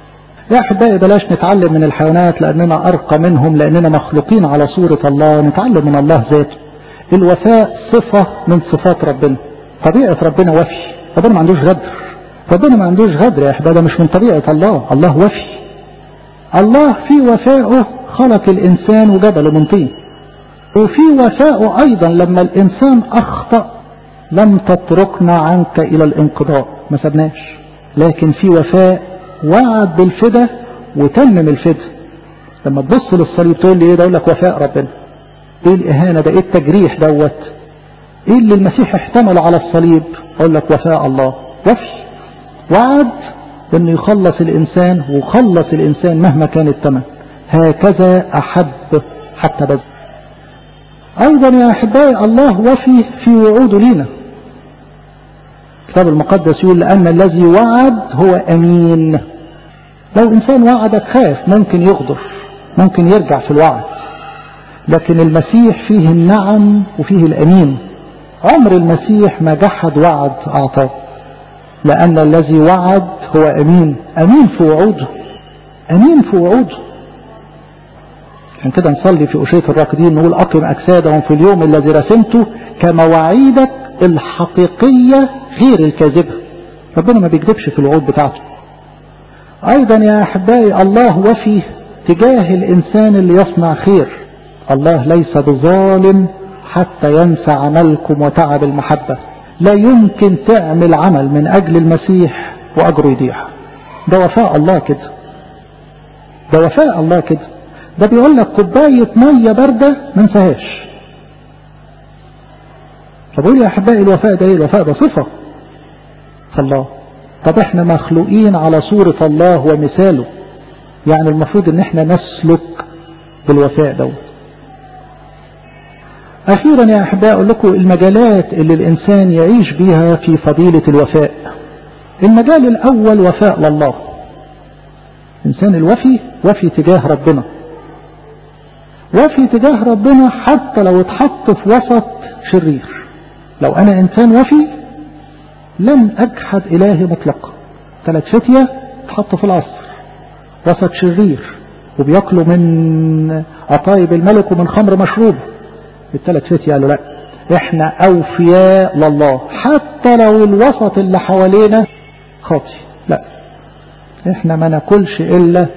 يا أحبائي بلاش نتعلم من الحيوانات لأننا أرقى منهم لأننا مخلوقين على صورة الله نتعلم من الله ذاته الوفاء صفة من صفات ربنا طبيعة ربنا وفي ربنا ما عندوش غدر ربنا ما عندوش غدر يا أحبائي ده مش من طبيعة الله الله وفي الله في وفائه خلق الإنسان وجبله من طين وفي وفائه أيضا لما الإنسان أخطأ لم تتركنا عنك إلى الانقضاء ما سبناش لكن في وفاء وعد بالفدا وتمم الفدا لما تبص للصليب تقول لي ايه ده اقول لك وفاء ربنا ايه الاهانه ده ايه التجريح دوت ايه اللي المسيح احتمله على الصليب اقول لك وفاء الله وفي وعد انه يخلص الانسان وخلص الانسان مهما كان الثمن هكذا احب حتى بذل ايضا يا احبائي الله وفي في وعوده لينا الكتاب المقدس يقول لأن الذي وعد هو أمين لو إنسان وعدك خاف ممكن يغدر ممكن يرجع في الوعد لكن المسيح فيه النعم وفيه الأمين عمر المسيح ما جحد وعد أعطاه لأن الذي وعد هو أمين أمين في وعوده أمين في وعوده عشان كده نصلي في أشية الراكدين نقول أقم أجسادهم في اليوم الذي رسمته كمواعيدك الحقيقية غير الكاذبة ربنا ما بيكذبش في الوعود بتاعته أيضا يا أحبائي الله وفي تجاه الإنسان اللي يصنع خير الله ليس بظالم حتى ينسى عملكم وتعب المحبة لا يمكن تعمل عمل من أجل المسيح وأجره يضيع ده وفاء الله كده ده وفاء الله كده ده بيقول لك كوباية مية باردة ما انساهاش فبقول يا أحبائي الوفاء ده ايه الوفاء ده صفة فالله طب احنا مخلوقين على صورة الله ومثاله يعني المفروض ان احنا نسلك بالوفاء دوت اخيرا يا احباء اقول لكم المجالات اللي الانسان يعيش بيها في فضيلة الوفاء المجال الاول وفاء لله الانسان الوفي وفي تجاه ربنا وفي تجاه ربنا حتى لو اتحط في وسط شرير لو انا انسان وفي لن اجحد الهي مطلقا ثلاث فتية اتحطوا في العصر وسط شرير وبياكلوا من عطايب الملك ومن خمر مشروب الثلاث فتية قالوا لا احنا اوفياء لله حتى لو الوسط اللي حوالينا خاطي لا احنا ما ناكلش الا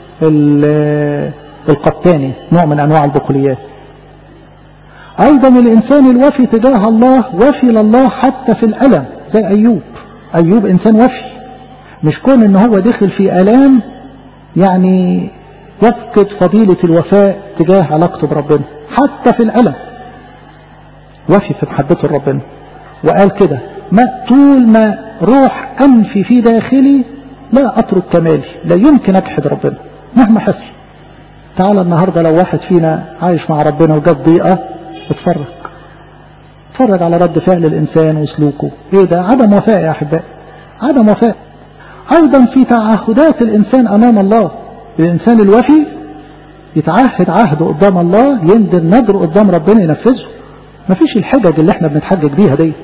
القطاني نوع من انواع البقوليات ايضا الانسان الوفي تجاه الله وفي لله حتى في الالم زي ايوب ايوب انسان وفي مش كون ان هو دخل في الام يعني يفقد فضيلة الوفاء تجاه علاقته بربنا حتى في الالم وفي في محبته لربنا وقال كده ما طول ما روح انفي في داخلي لا اترك كمالي لا يمكن اجحد ربنا مهما حصل تعالى النهاردة لو واحد فينا عايش مع ربنا وجاب ضيقة اتفرج اتفرج على رد فعل الإنسان وسلوكه ايه ده عدم وفاء يا أحبائي عدم وفاء أيضا في تعهدات الإنسان أمام الله الإنسان الوفي يتعهد عهده قدام الله يندر ندر قدام ربنا ينفذه مفيش الحجج اللي احنا بنتحجج بيها دي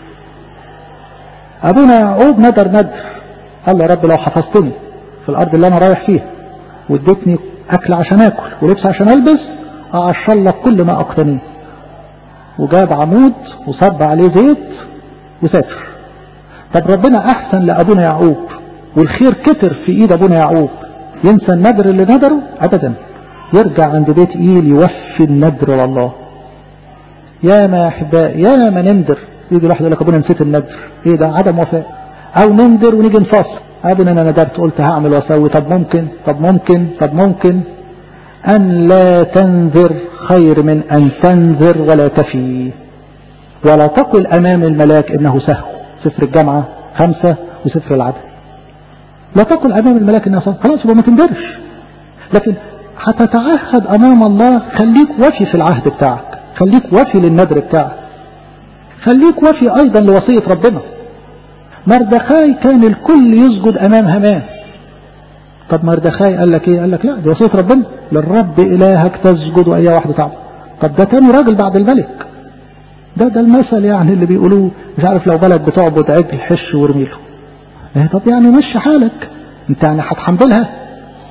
أبونا يعقوب ندر ندر قال يا رب لو حفظتني في الأرض اللي أنا رايح فيها واديتني أكل عشان أكل ولبس عشان ألبس أعشر لك كل ما أقتنيه وجاب عمود وصب عليه زيت وسافر طب ربنا أحسن لأبونا يعقوب والخير كتر في إيد أبونا يعقوب ينسى النذر اللي نذره أبدا يرجع عند بيت إيل يوفي النذر لله يا ما يا أحباء يا ما نندر يجي الواحد يقول لك أبونا نسيت النذر إيه ده عدم وفاء أو نندر ونيجي نفصل ابدا انا ندرت قلت هعمل واسوي طب ممكن طب ممكن طب ممكن ان لا تنذر خير من ان تنذر ولا تفي ولا تقل امام الملاك انه سهو سفر الجامعة خمسة وسفر العدل لا تقل امام الملاك انه سهو خلاص يبقى ما تنذرش لكن هتتعهد امام الله خليك وفي في العهد بتاعك خليك وفي للنذر بتاعك خليك وفي ايضا لوصية ربنا مردخاي كان الكل يسجد امام همان طب مردخاي قال لك ايه قال لك لا دي وصيه ربنا للرب الهك تسجد واي واحده تعبد طب ده تاني راجل بعد الملك ده ده المثل يعني اللي بيقولوه مش عارف لو بلد بتعبد عجل حش وارميله ايه طب يعني مشي حالك انت يعني هتحملها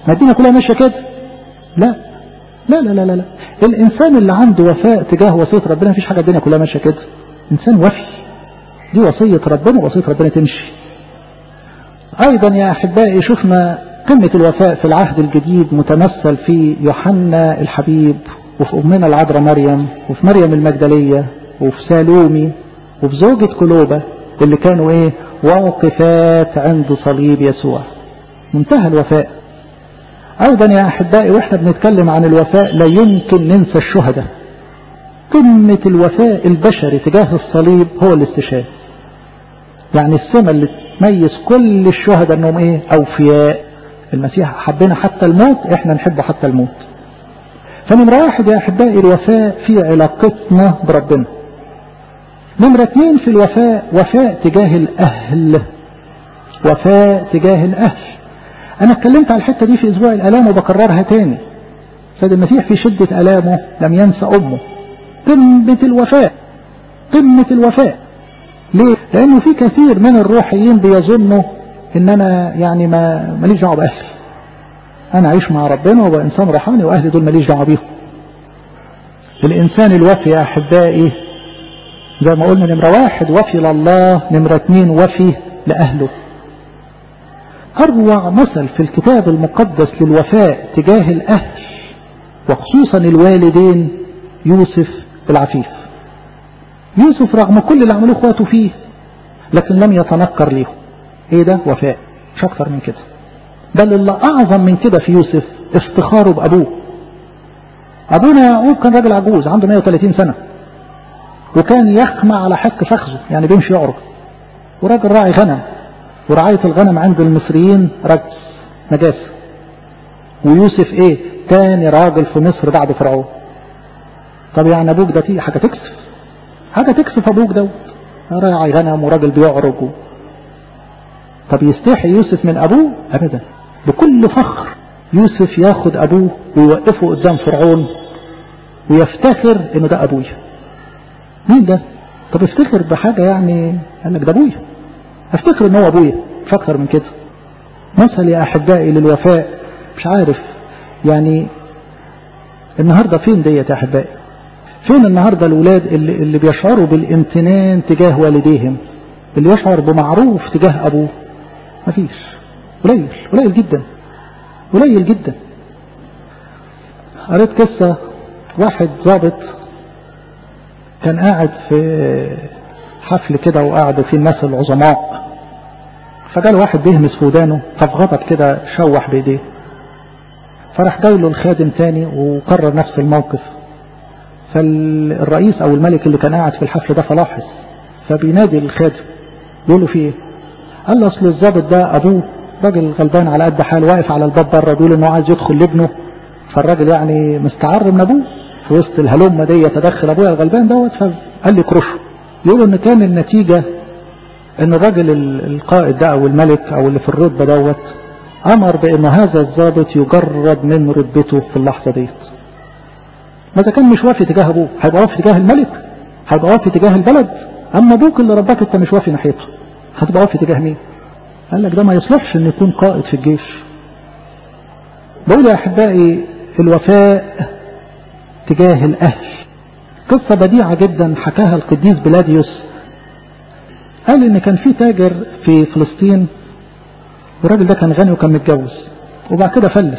ما الدنيا كلها ماشية كده لا لا لا لا لا, لا. الإنسان اللي عنده وفاء تجاه وصية ربنا مفيش حاجة الدنيا كلها ماشية كده إنسان وفي دي وصية ربنا ووصية ربنا تمشي أيضا يا أحبائي شفنا قمة الوفاء في العهد الجديد متمثل في يوحنا الحبيب وفي أمنا العذراء مريم وفي مريم المجدلية وفي سالومي وفي زوجة قلوبة اللي كانوا ايه واقفات عند صليب يسوع منتهى الوفاء ايضا يا احبائي واحنا بنتكلم عن الوفاء لا يمكن ننسى الشهداء قمة الوفاء البشري تجاه الصليب هو الاستشهاد يعني السمة اللي تميز كل الشهداء انهم ايه اوفياء المسيح حبنا حتى الموت احنا نحبه حتى الموت فنمرة واحد يا احبائي الوفاء في علاقتنا بربنا نمرة اثنين في الوفاء وفاء تجاه الاهل وفاء تجاه الاهل انا اتكلمت على الحتة دي في اسبوع الالام وبكررها تاني سيد المسيح في شدة الامه لم ينسى امه قمة الوفاء قمة الوفاء ليه؟ لانه في كثير من الروحيين بيظنوا ان انا يعني ما ماليش دعوه باهلي انا عايش مع ربنا وابقى انسان روحاني واهلي دول ماليش دعوه بيهم الانسان الوفي يا احبائي زي ما قلنا نمره واحد وفي لله نمره اثنين وفي لاهله اروع مثل في الكتاب المقدس للوفاء تجاه الاهل وخصوصا الوالدين يوسف العفيف يوسف رغم كل اللي عملوه اخواته فيه لكن لم يتنكر ليهم ايه ده وفاء مش اكتر من كده بل اللي اعظم من كده في يوسف افتخاره بابوه ابونا يعقوب كان راجل عجوز عنده 130 سنة وكان يخمع على حك فخذه يعني بيمشي يعرج وراجل راعي غنم ورعاية الغنم عند المصريين رجس نجاسة ويوسف ايه تاني راجل في مصر بعد فرعون طب يعني ابوك ده فيه حاجة تكسف حاجة تكسف ابوك دوت راعي غنم وراجل بيعرج طب يستحي يوسف من أبوه أبدا بكل فخر يوسف ياخد أبوه ويوقفه قدام فرعون ويفتخر إنه ده أبويا مين ده طب افتخر بحاجة يعني قال لك ده أبويا افتخر إن هو أبويا مش أكثر من كده مثل يا أحبائي للوفاء مش عارف يعني النهاردة فين ديت يا أحبائي فين النهاردة الأولاد اللي, اللي بيشعروا بالامتنان تجاه والديهم اللي يشعر بمعروف تجاه أبوه مفيش قليل قليل جدا قليل جدا قريت قصة واحد ضابط كان قاعد في حفل كده وقعد فيه الناس العظماء فجاله واحد بيهمس في ودانه فبغضب كده شوح بايديه فراح جاي له الخادم تاني وكرر نفس الموقف فالرئيس او الملك اللي كان قاعد في الحفل ده فلاحظ فبينادي الخادم بيقول له في ايه قال له اصل الظابط ده ابوه راجل غلبان على قد حاله واقف على الباب بره بيقول انه عايز يدخل لابنه فالراجل يعني مستعر من ابوه في وسط الهلمه دي يتدخل ابويا الغلبان دوت فقال لي كرشه يقول ان كان النتيجه ان الراجل القائد ده او الملك او اللي في الرتبه دوت امر بان هذا الضابط يجرد من رتبته في اللحظه ديت ماذا كان مش وافي تجاه ابوه هيبقى وافي تجاه الملك هيبقى وافي تجاه البلد اما ابوك اللي رباك انت مش وافي ناحيته هتبقى وافي تجاه مين قال لك ده ما يصلحش ان يكون قائد في الجيش بقول يا احبائي الوفاء تجاه الاهل قصة بديعة جدا حكاها القديس بلاديوس قال ان كان في تاجر في فلسطين والراجل ده كان غني وكان متجوز وبعد كده فلس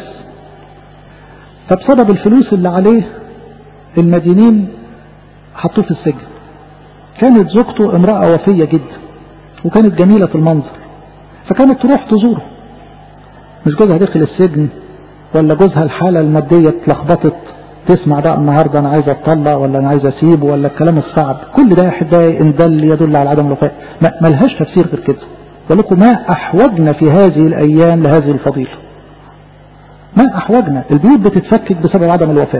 فبسبب الفلوس اللي عليه المدينين حطوه في السجن كانت زوجته امرأة وفية جدا وكانت جميلة المنظر فكانت تروح تزوره مش جوزها دخل السجن ولا جوزها الحالة المادية اتلخبطت تسمع بقى النهاردة أنا عايز أطلع ولا أنا عايز أسيب ولا الكلام الصعب كل ده يا أحبائي إن دل يدل على عدم الوفاء ما لهاش تفسير غير كده ولكم ما أحوجنا في هذه الأيام لهذه الفضيلة ما أحوجنا البيوت بتتفكك بسبب عدم الوفاء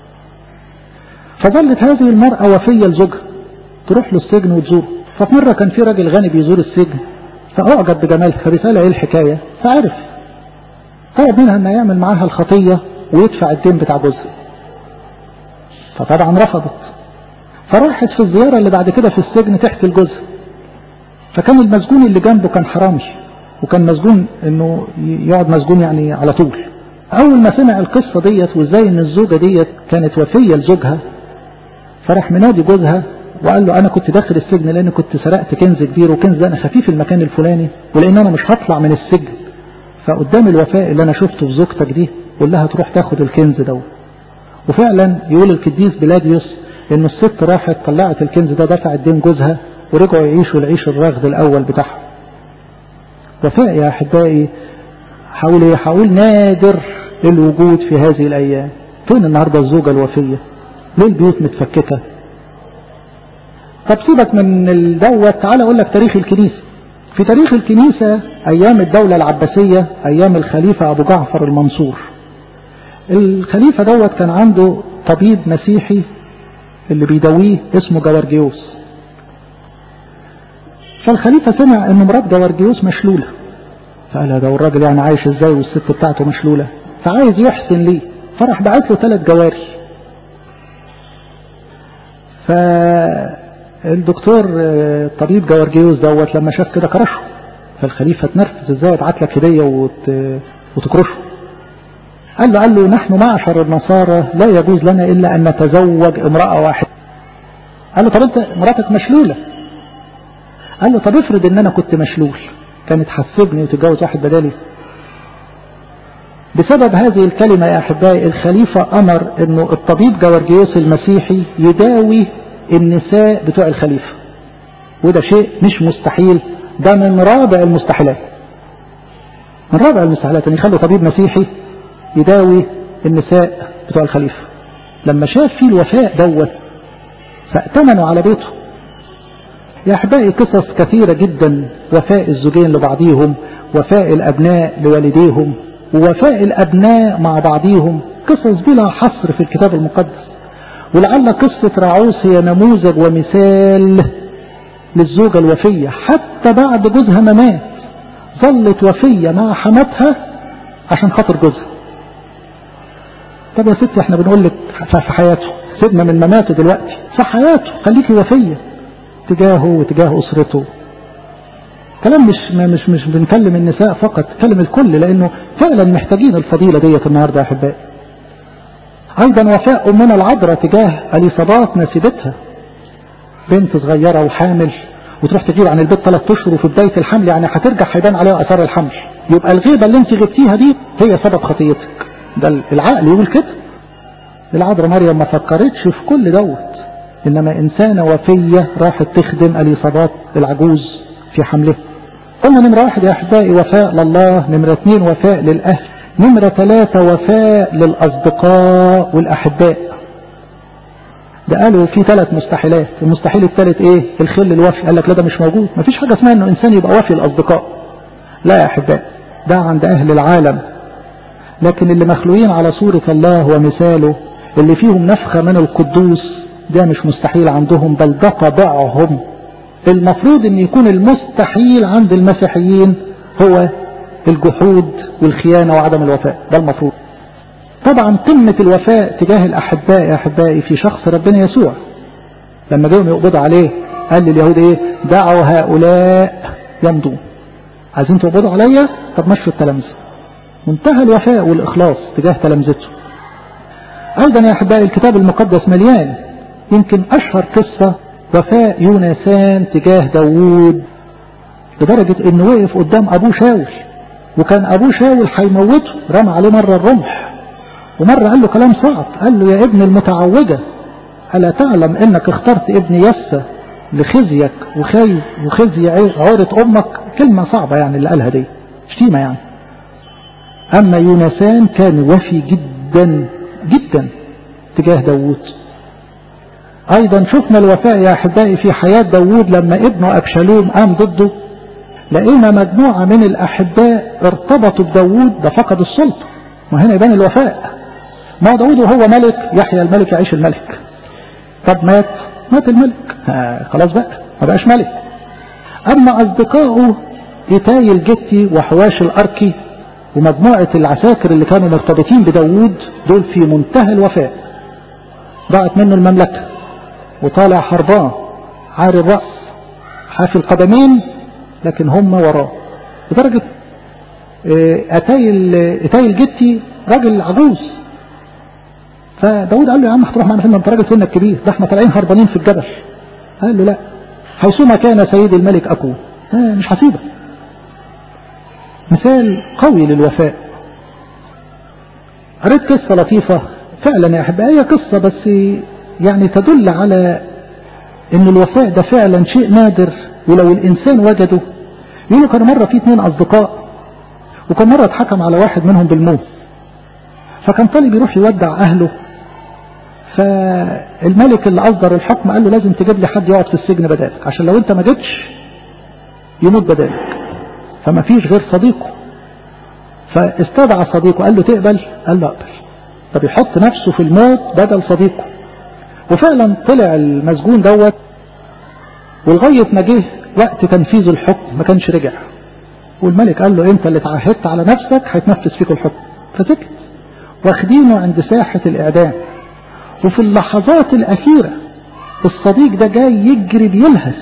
فظلت هذه المرأة وفية لزوجها تروح له السجن وتزوره ففي مرة كان في راجل غني بيزور السجن فأعجب بجمالها فبيسألها ايه الحكاية فعرف طلب منها انها يعمل معاها الخطية ويدفع الدين بتاع جوزها فطبعا رفضت فراحت في الزيارة اللي بعد كده في السجن تحكي لجوزها فكان المسجون اللي جنبه كان حرامي وكان مسجون انه يقعد مسجون يعني على طول أول ما سمع القصة ديت وإزاي إن الزوجة ديت كانت وفية لزوجها فرح منادي جوزها وقال له أنا كنت داخل السجن لأن كنت سرقت كنز كبير وكنز ده أنا خفيه في المكان الفلاني ولأن أنا مش هطلع من السجن فقدام الوفاء اللي أنا شفته في زوجتك دي قول لها تروح تاخد الكنز ده وفعلا يقول القديس بلاديوس إن الست راحت طلعت الكنز ده دفعت دين جوزها ورجعوا يعيشوا العيش الرغد الأول بتاعهم وفاء يا أحبائي حاول ايه حاول نادر الوجود في هذه الأيام فين النهاردة الزوجة الوفية ليه البيوت متفككة طب سيبك من الدوت تعالى أقول لك تاريخ الكنيسة في تاريخ الكنيسة أيام الدولة العباسية أيام الخليفة أبو جعفر المنصور الخليفة دوت كان عنده طبيب مسيحي اللي بيداويه اسمه جوارجيوس فالخليفة سمع ان مرات جوارجيوس مشلولة فقال ده الراجل يعني عايش ازاي والست بتاعته مشلولة فعايز يحسن ليه فراح بعت له ثلاث جواري فالدكتور طبيب جوارجيوس دوت لما شاف كده كرشه فالخليفة اتنرفز ازاي ابعت لك هدية وت... وتكرشه قال له قال له نحن معشر النصارى لا يجوز لنا الا ان نتزوج امرأة واحدة قال له طب انت مراتك مشلولة قال له طب افرض ان انا كنت مشلول كانت حسبني وتتجوز واحد بدالي بسبب هذه الكلمة يا أحبائي الخليفة أمر أنه الطبيب جوارجيوس المسيحي يداوي النساء بتوع الخليفة وده شيء مش مستحيل ده من رابع المستحيلات من رابع المستحيلات أن يخلوا طبيب مسيحي يداوي النساء بتوع الخليفة لما شاف فيه الوفاء دوت فأتمنوا على بيته يا أحبائي قصص كثيرة جدا وفاء الزوجين لبعضهم وفاء الأبناء لوالديهم ووفاء الأبناء مع بعضهم قصص بلا حصر في الكتاب المقدس ولعل قصة راعوس هي نموذج ومثال للزوجة الوفية حتى بعد جوزها ما مات ظلت وفية مع حماتها عشان خاطر جوزها طب يا ستي احنا بنقول لك في حياته سيبنا من مماته دلوقتي في حياته خليكي وفيه تجاهه وتجاه أسرته كلام مش مش مش بنكلم النساء فقط كلم الكل لأنه فعلا محتاجين الفضيلة ديت النهاردة يا أحبائي أيضا وفاء أمنا العذراء تجاه اليصابات نسيبتها بنت صغيرة وحامل وتروح تجيب عن البيت ثلاث أشهر وفي بداية الحمل يعني هترجع هيبان عليها أثار الحمل يبقى الغيبة اللي أنت غبتيها دي هي سبب خطيتك ده العقل يقول كده العذراء مريم ما فكرتش في كل دوت إنما إنسانة وفية راحت تخدم اليصابات العجوز في حمله قلنا نمرة واحد يا أحبائي وفاء لله نمرة اثنين وفاء للأهل نمرة ثلاثة وفاء للأصدقاء والأحباء ده قالوا في ثلاث مستحيلات المستحيل الثالث ايه الخل الوفي قال لك لا ده مش موجود مفيش حاجة اسمها انه انسان يبقى وفي الأصدقاء لا يا أحبائي ده عند أهل العالم لكن اللي مخلوقين على صورة الله ومثاله اللي فيهم نفخة من القدوس ده مش مستحيل عندهم بل ده طبعهم المفروض ان يكون المستحيل عند المسيحيين هو الجحود والخيانة وعدم الوفاء ده المفروض طبعا قمة الوفاء تجاه الأحباء يا أحبائي في شخص ربنا يسوع لما جاهم يقبضوا عليه قال لليهود ايه دعوا هؤلاء يمضون عايزين تقبضوا عليا طب مشوا التلامذة منتهى الوفاء والإخلاص تجاه تلامذته أيضا يا أحبائي الكتاب المقدس مليان يمكن أشهر قصة وفاء يونسان تجاه داوود لدرجة انه وقف قدام ابوه شاول وكان ابوه شاول هيموته رمى عليه مرة الرمح ومرة قال له كلام صعب قال له يا ابن المتعوجة ألا تعلم انك اخترت ابن يسى لخزيك وخي وخزي عورة امك كلمة صعبة يعني اللي قالها دي شتيمة يعني اما يونسان كان وفي جدا جدا تجاه داوود ايضا شفنا الوفاء يا احبائي في حياة داوود لما ابنه ابشالوم قام ضده لقينا مجموعة من الاحباء ارتبطوا بداوود ده فقد السلطة وهنا يبان الوفاء ما داوود وهو ملك يحيى الملك يعيش الملك طب مات مات الملك آه خلاص بقى ما بقاش ملك اما اصدقائه ايتاي الجتي وحواش الاركي ومجموعة العساكر اللي كانوا مرتبطين بداوود دول في منتهى الوفاء ضاعت منه المملكة وطالع حربان عاري الرأس حافي القدمين لكن هم وراه لدرجة اتاي اتاي الجتي راجل عجوز فداود قال له يا عم هتروح معنا فين انت راجل سنك كبير ده احنا طالعين هربانين في الجبل قال له لا حيثما كان سيد الملك اكو آه مش هسيبك مثال قوي للوفاء قريت قصة لطيفة فعلا يا أحبائي هي قصة بس يعني تدل على ان الوفاء ده فعلا شيء نادر ولو الانسان وجده يقولوا كان مرة في اثنين اصدقاء وكان مرة اتحكم على واحد منهم بالموت فكان طالب يروح يودع اهله فالملك اللي اصدر الحكم قال له لازم تجيب لي حد يقعد في السجن بدالك عشان لو انت ما جيتش يموت بدالك فما فيش غير صديقه فاستدعى صديقه قال له تقبل قال له اقبل طب يحط نفسه في الموت بدل صديقه وفعلا طلع المسجون دوت ولغاية ما جه وقت تنفيذ الحكم ما كانش رجع والملك قال له انت اللي تعهدت على نفسك هيتنفذ فيك الحكم فسكت واخدينه عند ساحة الاعدام وفي اللحظات الاخيرة الصديق ده جاي يجري بيلهس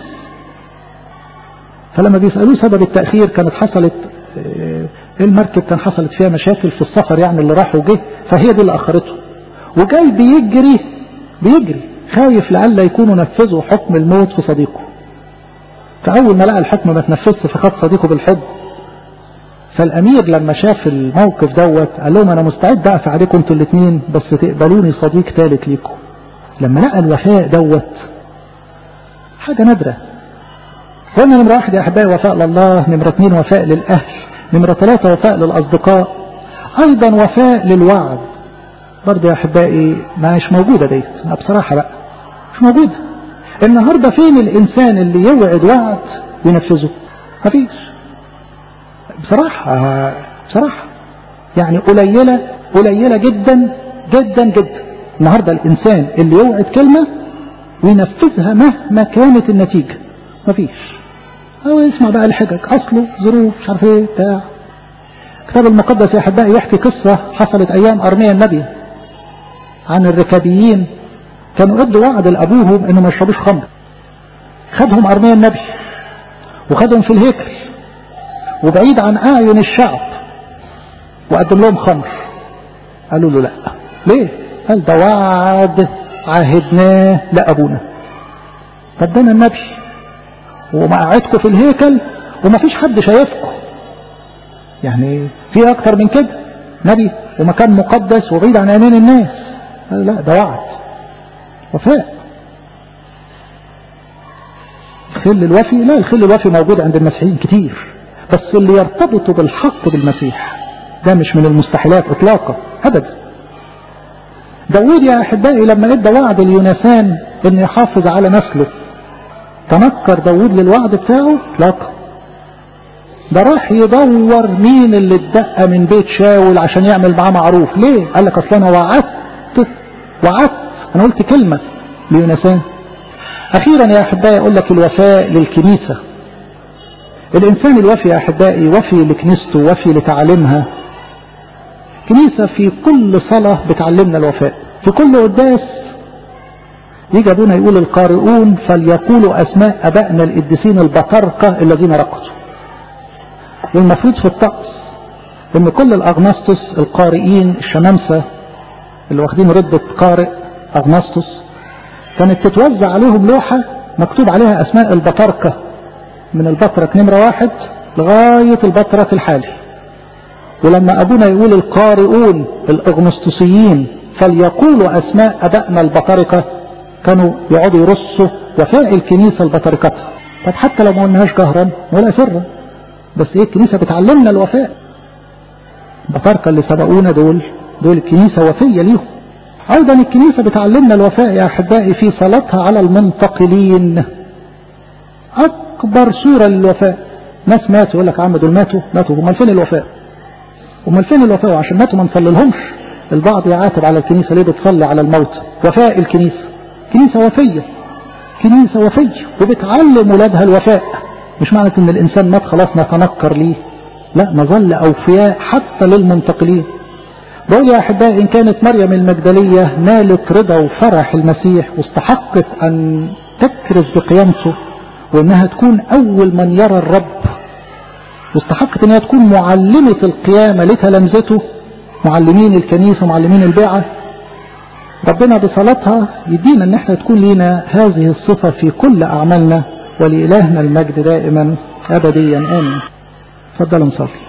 فلما بيسألوه سبب التأخير كانت حصلت المركب كان حصلت فيها مشاكل في السفر يعني اللي راح وجه فهي دي اللي اخرته وجاي بيجري بيجري خايف لألا يكونوا نفذوا حكم الموت في صديقه فأول ما لقى الحكم ما تنفذش فخد صديقه بالحب فالأمير لما شاف الموقف دوت قال لهم أنا مستعد أقف عليكم انتوا الاثنين بس تقبلوني صديق ثالث ليكم لما لقى الوفاء دوت حاجة نادرة قلنا نمرة واحد يا أحبائي وفاء لله نمرة اثنين وفاء للأهل نمرة ثلاثة وفاء للأصدقاء أيضا وفاء للوعد برضه يا أحبائي ما مش موجودة ديت بصراحة بقى مش موجودة النهاردة فين الإنسان اللي يوعد وعد وينفذه مفيش بصراحة بصراحة يعني قليلة قليلة جدا جدا جدا النهاردة الإنسان اللي يوعد كلمة وينفذها مهما كانت النتيجة مفيش هو يسمع بقى الحجج أصله ظروف مش عارف ايه بتاع الكتاب المقدس يا أحبائي يحكي قصة حصلت أيام أرميا النبي عن الركابيين كانوا ادوا وعد لأبوهم إنه ما يشربوش خمر خدهم أرميا النبي وخدهم في الهيكل وبعيد عن أعين الشعب وقدم لهم خمر قالوا له لا ليه قال ده وعد عهدناه لأبونا قدنا النبي ومقعدكم في الهيكل ومفيش حد شايفكم يعني في اكتر من كده نبي ومكان مقدس وبعيد عن عينين الناس لا ده وعد وفاء الخل الوفي لا الخل الوفي موجود عند المسيحيين كتير بس اللي يرتبط بالحق بالمسيح ده مش من المستحيلات اطلاقا ابدا داود يا احبائي لما ادى وعد اليونسان انه يحافظ على نسله تنكر داود للوعد بتاعه اطلاقا ده راح يدور مين اللي اتدقى من بيت شاول عشان يعمل معاه معروف ليه قال لك اصل انا وعدت وعدت انا قلت كلمة ليونسان اخيرا يا احبائي اقول لك الوفاء للكنيسة الانسان الوفي يا احبائي وفي لكنيسته وفي لتعليمها كنيسة في كل صلاة بتعلمنا الوفاء في كل قداس يجي ابونا يقول القارئون فليقولوا اسماء ابائنا القديسين البطارقة الذين رقصوا والمفروض في الطقس ان كل الاغنسطس القارئين الشمامسة اللي واخدين ردة قارئ اغنسطس كانت تتوزع عليهم لوحة مكتوب عليها اسماء البطاركة من البطرك نمرة واحد لغاية البطرك الحالي ولما ابونا يقول القارئون الاغنسطسيين فليقولوا اسماء ابائنا البطاركة كانوا يقعدوا يرصوا وفاء الكنيسة البطاركتها طب حتى لو ما قلناهاش جهرا ولا سرا بس ايه الكنيسة بتعلمنا الوفاء البطاركة اللي سبقونا دول دول الكنيسة وفية ليهم ايضا الكنيسة بتعلمنا الوفاء يا احبائي في صلاتها على المنتقلين اكبر صورة للوفاء ناس ماتوا يقول لك يا عم دول ماتوا ماتوا امال فين الوفاء امال فين الوفاء عشان ماتوا ما نصلي لهمش البعض يعاتب على الكنيسة ليه بتصلي على الموت وفاء الكنيسة كنيسة وفية كنيسة وفية وبتعلم ولادها الوفاء مش معنى ان الانسان مات خلاص نتنكر ليه لا نظل اوفياء حتى للمنتقلين بقول يا احبائي ان كانت مريم المجدلية نالت رضا وفرح المسيح واستحقت ان تكرز بقيامته وانها تكون اول من يرى الرب واستحقت انها تكون معلمة القيامة لتلامذته معلمين الكنيسة معلمين البيعة ربنا بصلاتها يدينا ان احنا تكون لينا هذه الصفة في كل اعمالنا ولإلهنا المجد دائما ابديا امين تفضلوا نصلي